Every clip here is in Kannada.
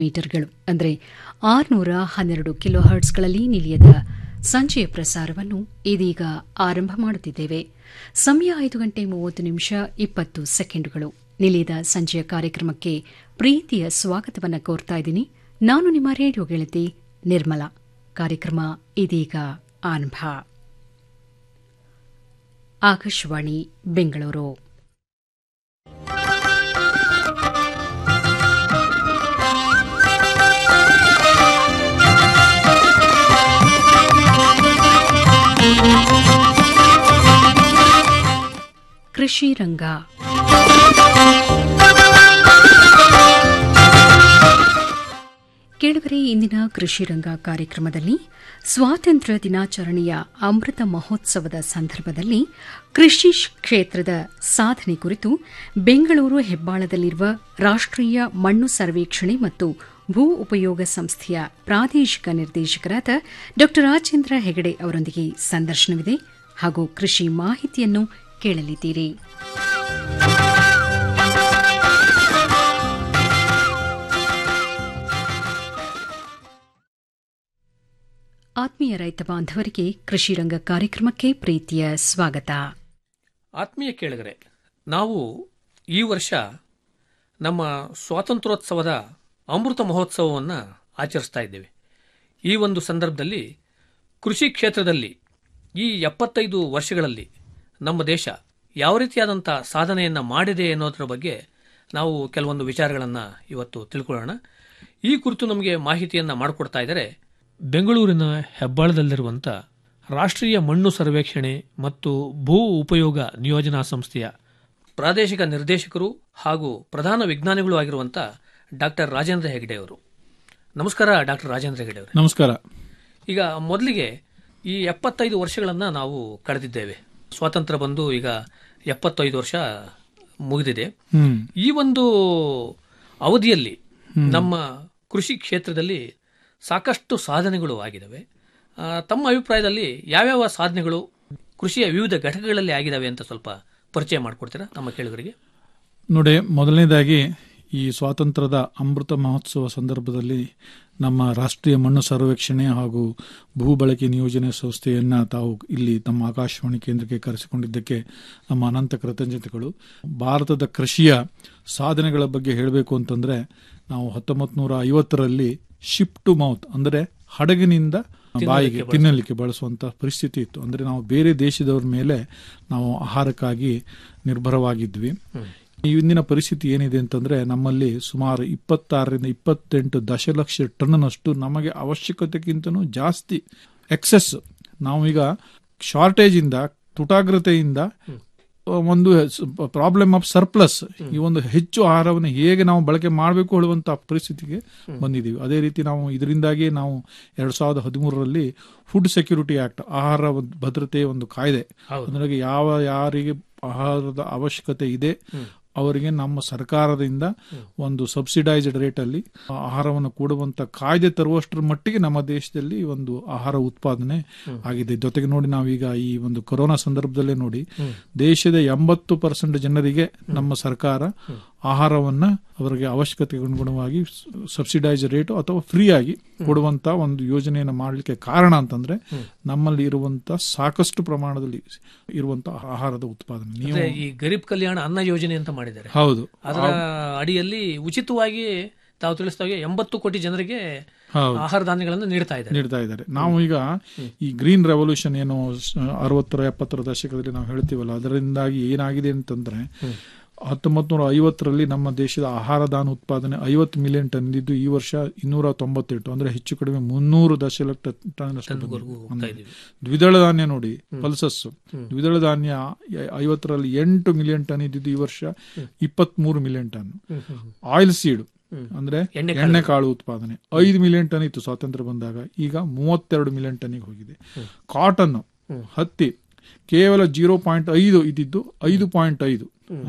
ಮೀಟರ್ಗಳು ಅಂದರೆ ಆರುನೂರ ಹನ್ನೆರಡು ಕಿಲೋ ಹರ್ಟ್ಸ್ಗಳಲ್ಲಿ ನಿಲಿಯದ ಸಂಜೆಯ ಪ್ರಸಾರವನ್ನು ಇದೀಗ ಆರಂಭ ಮಾಡುತ್ತಿದ್ದೇವೆ ಸಮಯ ಐದು ಗಂಟೆ ಮೂವತ್ತು ನಿಮಿಷ ಇಪ್ಪತ್ತು ಸೆಕೆಂಡುಗಳು ನಿಲಿಯದ ಸಂಜೆಯ ಕಾರ್ಯಕ್ರಮಕ್ಕೆ ಪ್ರೀತಿಯ ಸ್ವಾಗತವನ್ನು ಕೋರ್ತಾ ಇದ್ದೀನಿ ನಾನು ನಿಮ್ಮ ರೇಡಿಯೋ ಗೆಳತಿ ನಿರ್ಮಲಾ ಕಾರ್ಯಕ್ರಮ ಇದೀಗ ಆರಂಭ ಆಕಾಶವಾಣಿ ಬೆಂಗಳೂರು ಕೃಷಿ ರಂಗ ಕೇಳುಗರೆ ಇಂದಿನ ಕೃಷಿ ರಂಗ ಕಾರ್ಯಕ್ರಮದಲ್ಲಿ ಸ್ವಾತಂತ್ರ್ಯ ದಿನಾಚರಣೆಯ ಅಮೃತ ಮಹೋತ್ಸವದ ಸಂದರ್ಭದಲ್ಲಿ ಕೃಷಿ ಕ್ಷೇತ್ರದ ಸಾಧನೆ ಕುರಿತು ಬೆಂಗಳೂರು ಹೆಬ್ಬಾಳದಲ್ಲಿರುವ ರಾಷ್ಟ್ರೀಯ ಮಣ್ಣು ಸರ್ವೇಕ್ಷಣೆ ಮತ್ತು ಭೂ ಉಪಯೋಗ ಸಂಸ್ಥೆಯ ಪ್ರಾದೇಶಿಕ ನಿರ್ದೇಶಕರಾದ ಡಾ ರಾಜೇಂದ್ರ ಹೆಗಡೆ ಅವರೊಂದಿಗೆ ಸಂದರ್ಶನವಿದೆ ಹಾಗೂ ಕೃಷಿ ಮಾಹಿತಿಯನ್ನು ಕೇಳಲಿದ್ದೀರಿ ಆತ್ಮೀಯ ರೈತ ಬಾಂಧವರಿಗೆ ಕೃಷಿ ರಂಗ ಕಾರ್ಯಕ್ರಮಕ್ಕೆ ಪ್ರೀತಿಯ ಸ್ವಾಗತ ಆತ್ಮೀಯ ಕೇಳಿಗರೆ ನಾವು ಈ ವರ್ಷ ನಮ್ಮ ಸ್ವಾತಂತ್ರ್ಯೋತ್ಸವದ ಅಮೃತ ಮಹೋತ್ಸವವನ್ನು ಆಚರಿಸ್ತಾ ಇದ್ದೇವೆ ಈ ಒಂದು ಸಂದರ್ಭದಲ್ಲಿ ಕೃಷಿ ಕ್ಷೇತ್ರದಲ್ಲಿ ಈ ಎಪ್ಪತ್ತೈದು ವರ್ಷಗಳಲ್ಲಿ ನಮ್ಮ ದೇಶ ಯಾವ ರೀತಿಯಾದಂಥ ಸಾಧನೆಯನ್ನು ಮಾಡಿದೆ ಅನ್ನೋದರ ಬಗ್ಗೆ ನಾವು ಕೆಲವೊಂದು ವಿಚಾರಗಳನ್ನು ಇವತ್ತು ತಿಳ್ಕೊಳ್ಳೋಣ ಈ ಕುರಿತು ನಮಗೆ ಮಾಹಿತಿಯನ್ನು ಮಾಡಿಕೊಡ್ತಾ ಇದ್ದಾರೆ ಬೆಂಗಳೂರಿನ ಹೆಬ್ಬಾಳದಲ್ಲಿರುವಂಥ ರಾಷ್ಟ್ರೀಯ ಮಣ್ಣು ಸರ್ವೇಕ್ಷಣೆ ಮತ್ತು ಭೂ ಉಪಯೋಗ ನಿಯೋಜನಾ ಸಂಸ್ಥೆಯ ಪ್ರಾದೇಶಿಕ ನಿರ್ದೇಶಕರು ಹಾಗೂ ಪ್ರಧಾನ ವಿಜ್ಞಾನಿಗಳು ಆಗಿರುವಂಥ ಡಾಕ್ಟರ್ ರಾಜೇಂದ್ರ ಹೆಗಡೆ ಅವರು ನಮಸ್ಕಾರ ಡಾಕ್ಟರ್ ರಾಜೇಂದ್ರ ಹೆಗಡೆ ಅವರು ನಮಸ್ಕಾರ ಈಗ ಮೊದಲಿಗೆ ಈ ಎಪ್ಪತ್ತೈದು ವರ್ಷಗಳನ್ನು ನಾವು ಕಳೆದಿದ್ದೇವೆ ಸ್ವಾತಂತ್ರ್ಯ ಬಂದು ಈಗ ಎಪ್ಪತ್ತೈದು ವರ್ಷ ಮುಗಿದಿದೆ ಹ್ಮ್ ಈ ಒಂದು ಅವಧಿಯಲ್ಲಿ ನಮ್ಮ ಕೃಷಿ ಕ್ಷೇತ್ರದಲ್ಲಿ ಸಾಕಷ್ಟು ಸಾಧನೆಗಳು ಆಗಿದ್ದಾವೆ ಆ, ತಮ್ಮ ಅಭಿಪ್ರಾಯದಲ್ಲಿ ಯಾವ್ಯಾವ ಸಾಧನೆಗಳು ಕೃಷಿಯ ವಿವಿಧ ಘಟಕಗಳಲ್ಲಿ ಆಗಿದ್ದಾವೆ ಅಂತ ಸ್ವಲ್ಪ ಪರಿಚಯ ಮಾಡಿಕೊಡ್ತೀರಾ ನಮ್ಮ ಕೇಳುಗರಿಗೆ ನೋಡಿ ಮೊದಲನೇದಾಗಿ ಈ ಸ್ವಾತಂತ್ರ್ಯದ ಅಮೃತ ಮಹೋತ್ಸವ ಸಂದರ್ಭದಲ್ಲಿ ನಮ್ಮ ರಾಷ್ಟ್ರೀಯ ಮಣ್ಣು ಸರ್ವೇಕ್ಷಣೆ ಹಾಗೂ ಭೂ ಬಳಕೆ ನಿಯೋಜನೆ ಸಂಸ್ಥೆಯನ್ನ ತಾವು ಇಲ್ಲಿ ತಮ್ಮ ಆಕಾಶವಾಣಿ ಕೇಂದ್ರಕ್ಕೆ ಕರೆಸಿಕೊಂಡಿದ್ದಕ್ಕೆ ನಮ್ಮ ಅನಂತ ಕೃತಜ್ಞತೆಗಳು ಭಾರತದ ಕೃಷಿಯ ಸಾಧನೆಗಳ ಬಗ್ಗೆ ಹೇಳಬೇಕು ಅಂತಂದ್ರೆ ನಾವು ಹತ್ತೊಂಬತ್ತು ನೂರ ಐವತ್ತರಲ್ಲಿ ಶಿಪ್ ಟು ಮೌತ್ ಅಂದರೆ ಹಡಗಿನಿಂದ ಬಾಯಿಗೆ ತಿನ್ನಲಿಕ್ಕೆ ಬಳಸುವಂತ ಪರಿಸ್ಥಿತಿ ಇತ್ತು ಅಂದ್ರೆ ನಾವು ಬೇರೆ ದೇಶದವ್ರ ಮೇಲೆ ನಾವು ಆಹಾರಕ್ಕಾಗಿ ನಿರ್ಭರವಾಗಿದ್ವಿ ಈ ಇಂದಿನ ಪರಿಸ್ಥಿತಿ ಏನಿದೆ ಅಂತಂದ್ರೆ ನಮ್ಮಲ್ಲಿ ಸುಮಾರು ಇಪ್ಪತ್ತಾರರಿಂದ ಇಪ್ಪತ್ತೆಂಟು ದಶಲಕ್ಷ ಟನ್ನನಷ್ಟು ನಮಗೆ ಅವಶ್ಯಕತೆಗಿಂತನೂ ಜಾಸ್ತಿ ಎಕ್ಸೆಸ್ ನಾವೀಗ ಶಾರ್ಟೇಜ್ ಇಂದ ತುಟಾಗ್ರತೆಯಿಂದ ಒಂದು ಪ್ರಾಬ್ಲಮ್ ಆಫ್ ಸರ್ಪ್ಲಸ್ ಈ ಒಂದು ಹೆಚ್ಚು ಆಹಾರವನ್ನು ಹೇಗೆ ನಾವು ಬಳಕೆ ಮಾಡಬೇಕು ಹೇಳುವಂತ ಪರಿಸ್ಥಿತಿಗೆ ಬಂದಿದ್ದೀವಿ ಅದೇ ರೀತಿ ನಾವು ಇದರಿಂದಾಗಿ ನಾವು ಎರಡ್ ಸಾವಿರದ ಹದಿಮೂರರಲ್ಲಿ ಫುಡ್ ಸೆಕ್ಯೂರಿಟಿ ಆಕ್ಟ್ ಆಹಾರ ಒಂದು ಭದ್ರತೆ ಒಂದು ಕಾಯ್ದೆ ಹೌದು. ಅಂದ್ರೆ ಯಾವ ಯಾರಿಗೆ ಆಹಾರದ ಅವಶ್ಯಕತೆ ಇದೆ ಅವರಿಗೆ ನಮ್ಮ ಸರ್ಕಾರದಿಂದ ಒಂದು ಸಬ್ಸಿಡೈಸ್ಡ್ ರೇಟ್ ಅಲ್ಲಿ ಆಹಾರವನ್ನು ಕೊಡುವಂತ ಕಾಯ್ದೆ ತರುವಷ್ಟರ ಮಟ್ಟಿಗೆ ನಮ್ಮ ದೇಶದಲ್ಲಿ ಒಂದು ಆಹಾರ ಉತ್ಪಾದನೆ ಆಗಿದೆ ಜೊತೆಗೆ ನೋಡಿ ನಾವೀಗ ಈ ಒಂದು ಕೊರೋನಾ ಸಂದರ್ಭದಲ್ಲೇ ನೋಡಿ ದೇಶದ ಎಂಬತ್ತು ಪರ್ಸೆಂಟ್ ಜನರಿಗೆ ನಮ್ಮ ಸರ್ಕಾರ ಆಹಾರವನ್ನ ಅವರಿಗೆ ಅವಶ್ಯಕತೆಗೆ ಅನುಗುಣವಾಗಿ ಸಬ್ಸಿಡೈಸ್ ರೇಟ್ ಅಥವಾ ಫ್ರೀ ಆಗಿ ಕೊಡುವಂತ ಒಂದು ಯೋಜನೆಯನ್ನು ಮಾಡಲಿಕ್ಕೆ ಕಾರಣ ಅಂತಂದ್ರೆ ನಮ್ಮಲ್ಲಿ ಇರುವಂತ ಸಾಕಷ್ಟು ಪ್ರಮಾಣದಲ್ಲಿ ಇರುವಂತ ಆಹಾರದ ಉತ್ಪಾದನೆ ನೀವು ಅಂದ್ರೆ ಈ ಗರೀಬ್ ಕಲ್ಯಾಣ ಅನ್ನ ಯೋಜನೆ ಅಂತ ಮಾಡಿದ್ದಾರೆ ಹೌದು ಅದರ ಅಡಿಯಲ್ಲಿ ಉಚಿತವಾಗಿ ತಾವು ತಿಳಿಸಿದಾಗೆ ಎಂಬತ್ತು ಕೋಟಿ ಜನರಿಗೆ ಹೌದು ಆಹಾರ ಧಾನ್ಯಗಳನ್ನು ನೀಡ್ತಾ ಇದ್ದಾರೆ ನೀಡ್ತಾ ಇದ್ದಾರೆ ನಾವು ಈಗ ಈ ಗ್ರೀನ್ ರೆವಲ್ಯೂಷನ್ ಏನು ಸ- ಅರವತ್ತರ ಎಪ್ಪತ್ತರ ದಶಕದಲ್ಲಿ ನಾವು ಹೇಳ್ತೀವಲ್ಲ ಅದರಿಂದಾಗಿ ಏನಾಗಿದೆ ಅಂತಂದ್ರೆ ಹತ್ತೊಂಬತ್ತು ನೂರ ಐವತ್ತರಲ್ಲಿ ನಮ್ಮ ದೇಶದ ಆಹಾರ ಧಾನ ಉತ್ಪಾದನೆ ಐವತ್ತು ಮಿಲಿಯನ್ ಟನ್ ಇದ್ದು ಈ ವರ್ಷ ಇನ್ನೂರ ತೊಂಬತ್ತೆಂಟು ಅಂದ್ರೆ ಹೆಚ್ಚು ಕಡಿಮೆ ಮುನ್ನೂರು ದಶಲಕ್ಷ ಟನ್ ವರೆಗೂ ಹೋಗ್ತಾ ಇದೀವಿ ದ್ವಿದಳ ಧಾನ್ಯ ನೋಡಿ ಪಲ್ಸಸ್ ದ್ವಿದಳ ಧಾನ್ಯ ಐ- ಐವತ್ತರಲ್ಲಿ ಎಂಟು ಮಿಲಿಯನ್ ಟನ್ ಇದ್ದಿದ್ದು ಈ ವರ್ಷ ಇಪ್ಪತ್ಮೂರು ಮಿಲಿಯನ್ ಟನ್ ಆಯಿಲ್ ಸೀಡ್ ಅಂದ್ರೆ ಎಣ್ಣೆ ಎಣ್ಣೆ ಕಾಳು ಉತ್ಪಾದನೆ ಐದು ಮಿಲಿಯನ್ ಟನ್ ಇತ್ತು ಸ್ವಾತಂತ್ರ್ಯ ಬಂದಾಗ ಈಗ ಮೂವತ್ತೆರಡು ಮಿಲಿಯನ್ ಟನ್ನಿಗೆ ಹೋಗಿದೆ ಕಾಟನ್ ಹತ್ತಿ ಕೇವಲ ಜೀರೋ ಪಾಯಿಂಟ್ ಐದು ಇದ್ದಿದ್ದು ಐದು ಪಾಯಿಂಟ್ ಐದು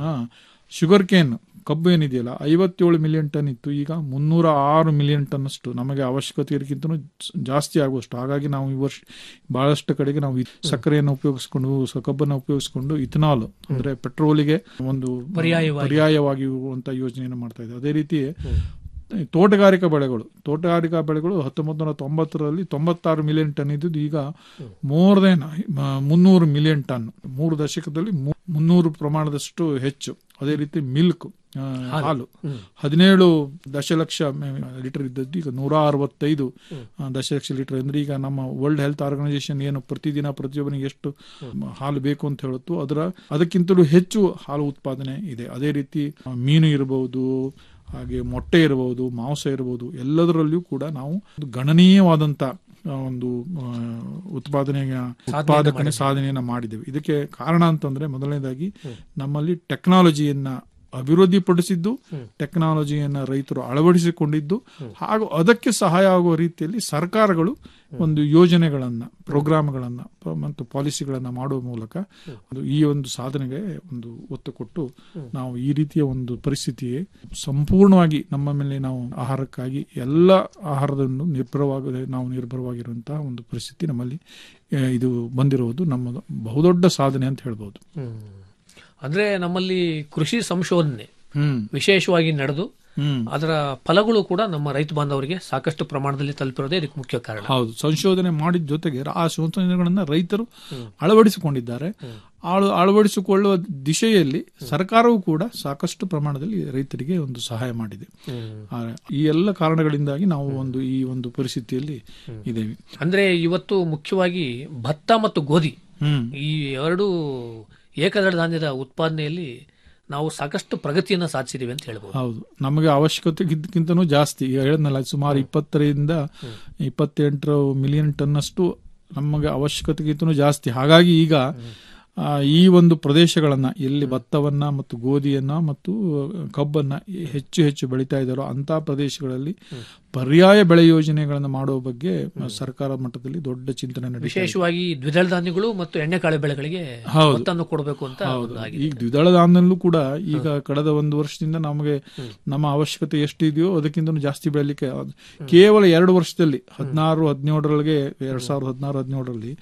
ಶುಗರ್ ಕೇನ್ ಕಬ್ಬು ಏನಿದೆಯಲ್ಲ ಐವತ್ತೇಳು ಮಿಲಿಯನ್ ಟನ್ ಇತ್ತು ಈಗ ಮುನ್ನೂರ ಆರು ಮಿಲಿಯನ್ ಟನ್ ಅಷ್ಟು ನಮಗೆ ಅವಶ್ಯಕತೆ ಇರಕ್ಕಿಂತ ಜಾಸ್ತಿ ಆಗುವಷ್ಟು ಹಾಗಾಗಿ ನಾವು ಈ ವರ್ಷ ಬಹಳಷ್ಟು ಕಡೆಗೆ ನಾವು ಈ ಸಕ್ಕರೆಯನ್ನು ಉಪಯೋಗಿಸಿಕೊಂಡು ಸ- ಕಬ್ಬನ್ನು ಉಪಯೋಗಿಸಿಕೊಂಡು ಇಥನಾಲ್ ಅಂದ್ರೆ ಪೆಟ್ರೋಲಿಗೆ ಒಂದು ಪರ್ಯಾಯವಾಗಿ. ಪರ್ಯಾಯವಾಗಿ ಇರುವಂತ ಯೋಜನೆಯನ್ನು ಮಾಡ್ತಾ ಇದ್ದಾರೆ ಅದೇ ರೀತಿ ತೋಟಗಾರಿಕಾ ಬೆಳೆಗಳು ತೋಟಗಾರಿಕಾ ಬೆಳೆಗಳು ಹತ್ತೊಂಬತ್ತು ನೂರ ತೊಂಬತ್ತರಲ್ಲಿ ತೊಂಬತ್ತಾರು ಮಿಲಿಯನ್ ಟನ್ ಇದ್ದಿದ್ದು ಈಗ ಮೋರ್ ದೆನ್ ಮುನ್ನೂರು ಮಿಲಿಯನ್ ಟನ್ ಮೂರು ದಶಕದಲ್ಲಿ ಮು- ಮುನ್ನೂರು ಪ್ರಮಾಣದಷ್ಟು ಹೆಚ್ಚು ಅದೇ ರೀತಿ ಮಿಲ್ಕ್ ಆ, ಹಾಲು ಹದಿನೇಳು ದಶಲಕ್ಷ ಲೀಟರ್ ಇದ್ದದ್ದು ಈಗ ನೂರ ಅರವತ್ತೈದು ಆ, ದಶಲಕ್ಷ ಲೀಟರ್ ಅಂದ್ರೆ ಈಗ ನಮ್ಮ ವರ್ಲ್ಡ್ ಹೆಲ್ತ್ ಆರ್ಗನೈಸೇಷನ್ ಏನು ಪ್ರತಿದಿನ ಪ್ರತಿಯೊಬ್ಬನಿಗೆ ಎಷ್ಟು ಹಾಲು ಬೇಕು ಅಂತ ಹೇಳುತ್ತೋ ಅದರ ಅದಕ್ಕಿಂತಲೂ ಹೆಚ್ಚು ಹಾಲು ಉತ್ಪಾದನೆ ಇದೆ ಅದೇ ರೀತಿ ಆ, ಮೀನು ಇರಬಹುದು ಹಾಗೆ ಮೊಟ್ಟೆ ಇರಬಹುದು ಮಾಂಸ ಇರಬಹುದು ಎಲ್ಲದರಲ್ಲಿಯೂ ಕೂಡ ನಾವು ಒಂದು ಗಣನೀಯವಾದಂತ ಆ, ಒಂದು ಆ, ಉತ್ಪಾದನೆಯ ಉತ್ಪಾದಕನೆ ಸಾಧನೆಯನ್ನ ಮಾಡಿದ್ದೇವೆ ಇದಕ್ಕೆ ಕಾರಣ ಅಂತಂದ್ರೆ ಮೊದಲನೇದಾಗಿ ನಮ್ಮಲ್ಲಿ ಟೆಕ್ನಾಲಜಿಯನ್ನ ಅಭಿವೃದ್ಧಿಪಡಿಸಿದ್ದು ಟೆಕ್ನಾಲಜಿಯನ್ನ ರೈತರು ಅಳವಡಿಸಿಕೊಂಡಿದ್ದು ಹಾಗೂ ಅದಕ್ಕೆ ಸಹಾಯ ಆಗುವ ರೀತಿಯಲ್ಲಿ ಸರ್ಕಾರಗಳು ಒಂದು ಯೋಜನೆಗಳನ್ನ ಪ್ರೋಗ್ರಾಮ್ಗಳನ್ನ ಪ- ಮತ್ತು ಪಾಲಿಸಿಗಳನ್ನ ಮಾಡುವ ಮೂಲಕ ಒಂದು ಈ ಒಂದು ಸಾಧನೆಗೆ ಒಂದು ಒತ್ತು ಕೊಟ್ಟು ನಾವು ಈ ರೀತಿಯ ಒಂದು ಪರಿಸ್ಥಿತಿಗೆ ಸಂಪೂರ್ಣವಾಗಿ ನಮ್ಮ ಮೇಲೆ ನಾವು ಆಹಾರಕ್ಕಾಗಿ ಎಲ್ಲ ಆಹಾರವನ್ನು ನಿರ್ಭರವಾಗ ನಾವು ನಿರ್ಭರವಾಗಿರುವಂತಹ ಒಂದು ಪರಿಸ್ಥಿತಿ ನಮ್ಮಲ್ಲಿ ಆ, ಇದು ಬಂದಿರುವುದು ನಮ್ಮ ಬಹುದೊಡ್ಡ ಸಾಧನೆ ಅಂತ ಹೇಳ್ಬೋದು ಹ್ಮ್. ಅಂದ್ರೆ ನಮ್ಮಲ್ಲಿ ಕೃಷಿ ಸಂಶೋಧನೆ ಹ್ಮ್ ವಿಶೇಷವಾಗಿ ನಡೆದು ಹ್ಮ್ ಅದರ ಫಲಗಳು ಕೂಡ ನಮ್ಮ ರೈತ ಬಾಂಧವರಿಗೆ ಸಾಕಷ್ಟು ಪ್ರಮಾಣದಲ್ಲಿ ತಲುಪಿರೋದೇ ಇದಕ್ಕೆ ಮುಖ್ಯ ಕಾರಣ ಹೌದು ಸಂಶೋಧನೆ ಮಾಡಿದ ಜೊತೆಗೆ ಆ ಸಂಶೋಧನೆಗಳನ್ನ ರೈತರು ಅಳವಡಿಸಿಕೊಂಡಿದ್ದಾರೆ ಆಳು ಅಳವಡಿಸಿಕೊಳ್ಳುವ ದಿಶೆಯಲ್ಲಿ ಸರ್ಕಾರವು ಕೂಡ ಸಾಕಷ್ಟು ಪ್ರಮಾಣದಲ್ಲಿ ರೈತರಿಗೆ ಒಂದು ಸಹಾಯ ಮಾಡಿದೆ ಆ, ಈ ಎಲ್ಲ ಕಾರಣಗಳಿಂದಾಗಿ ನಾವು ಒಂದು ಈ ಒಂದು ಪರಿಸ್ಥಿತಿಯಲ್ಲಿ ಇದ್ದೇವೆ ಅಂದ್ರೆ ಇವತ್ತು ಮುಖ್ಯವಾಗಿ ಭತ್ತ ಮತ್ತು ಗೋಧಿ ಹ್ಮ್ ಈ ಎರಡು ಏಕದಳ ಧಾನ್ಯದ ಉತ್ಪಾದನೆಯಲ್ಲಿ ನಾವು ಸಾಕಷ್ಟು ಪ್ರಗತಿಯನ್ನ ಸಾಧಿಸಿದೀವಿ ಅಂತ ಹೇಳ್ಬೋದು ಹೌದು ನಮಗೆ ಅವಶ್ಯಕತೆಗಿಂತನೂ ಜಾಸ್ತಿ ಈಗ ಹೇಳಿದ್ನಲ್ಲ ಸುಮಾರು ಇಪ್ಪತ್ತರಿಂದ ಇಪ್ಪತ್ತೆಂಟು ಮಿಲಿಯನ್ ಟನ್ ಅಷ್ಟು ನಮಗೆ ಅವಶ್ಯಕತೆಗಿಂತನೂ ಜಾಸ್ತಿ ಹಾಗಾಗಿ ಈಗ ಆ, ಈ ಒಂದು ಪ್ರದೇಶಗಳನ್ನ ಎಲ್ಲಿ ಭತ್ತವನ್ನ ಮತ್ತು ಗೋಧಿಯನ್ನ ಮತ್ತು ಕಬ್ಬನ್ನ ಹೆಚ್ಚು ಹೆಚ್ಚು ಬೆಳೀತಾ ಇದ್ದಾರೋ ಅಂತ ಪ್ರದೇಶಗಳಲ್ಲಿ ಪರ್ಯಾಯ ಬೆಳೆ ಯೋಜನೆಗಳನ್ನು ಮಾಡುವ ಬಗ್ಗೆ ಸರ್ಕಾರ ಮಟ್ಟದಲ್ಲಿ ದೊಡ್ಡ ಚಿಂತನೆ ನಡೀತಾ ಇದೆ. ವಿಶೇಷವಾಗಿ ದ್ವಿದಳ ಧಾನ್ಯಗಳು ಮತ್ತು ಎಣ್ಣೆಕಾಳು ಬೆಳೆಗಳಿಗೆ ಹೌದು. ಒತ್ತನ್ನು ಕೊಡಬೇಕು ಅಂತ ಹೌದು ಒಂದು ಆಗಿದೆ. ಈಗ ದ್ವಿದಳ ಧಾನ್ಯದಲ್ಲೂ ಕೂಡ ಈಗ ಕಳೆದ ಒಂದು ವರ್ಷದಿಂದ ನಮಗೆ ನಮ್ಮ ಅವಶ್ಯಕತೆ ಎಷ್ಟು ಇದೆಯೋ ಅದಕ್ಕಿಂತ ಜಾಸ್ತಿ ಬೆಳಲಿಕ್ಕೆ ಆದ್- ಕೇವಲ ಎರಡು ವರ್ಷದಲ್ಲಿ ಹದಿನಾರು ಹದಿನೇಳರೊಳಗೆ ಎರಡ್ ಸಾವಿರದ ಹದಿನಾರು ಹದಿನೇಳರಲ್ಲಿ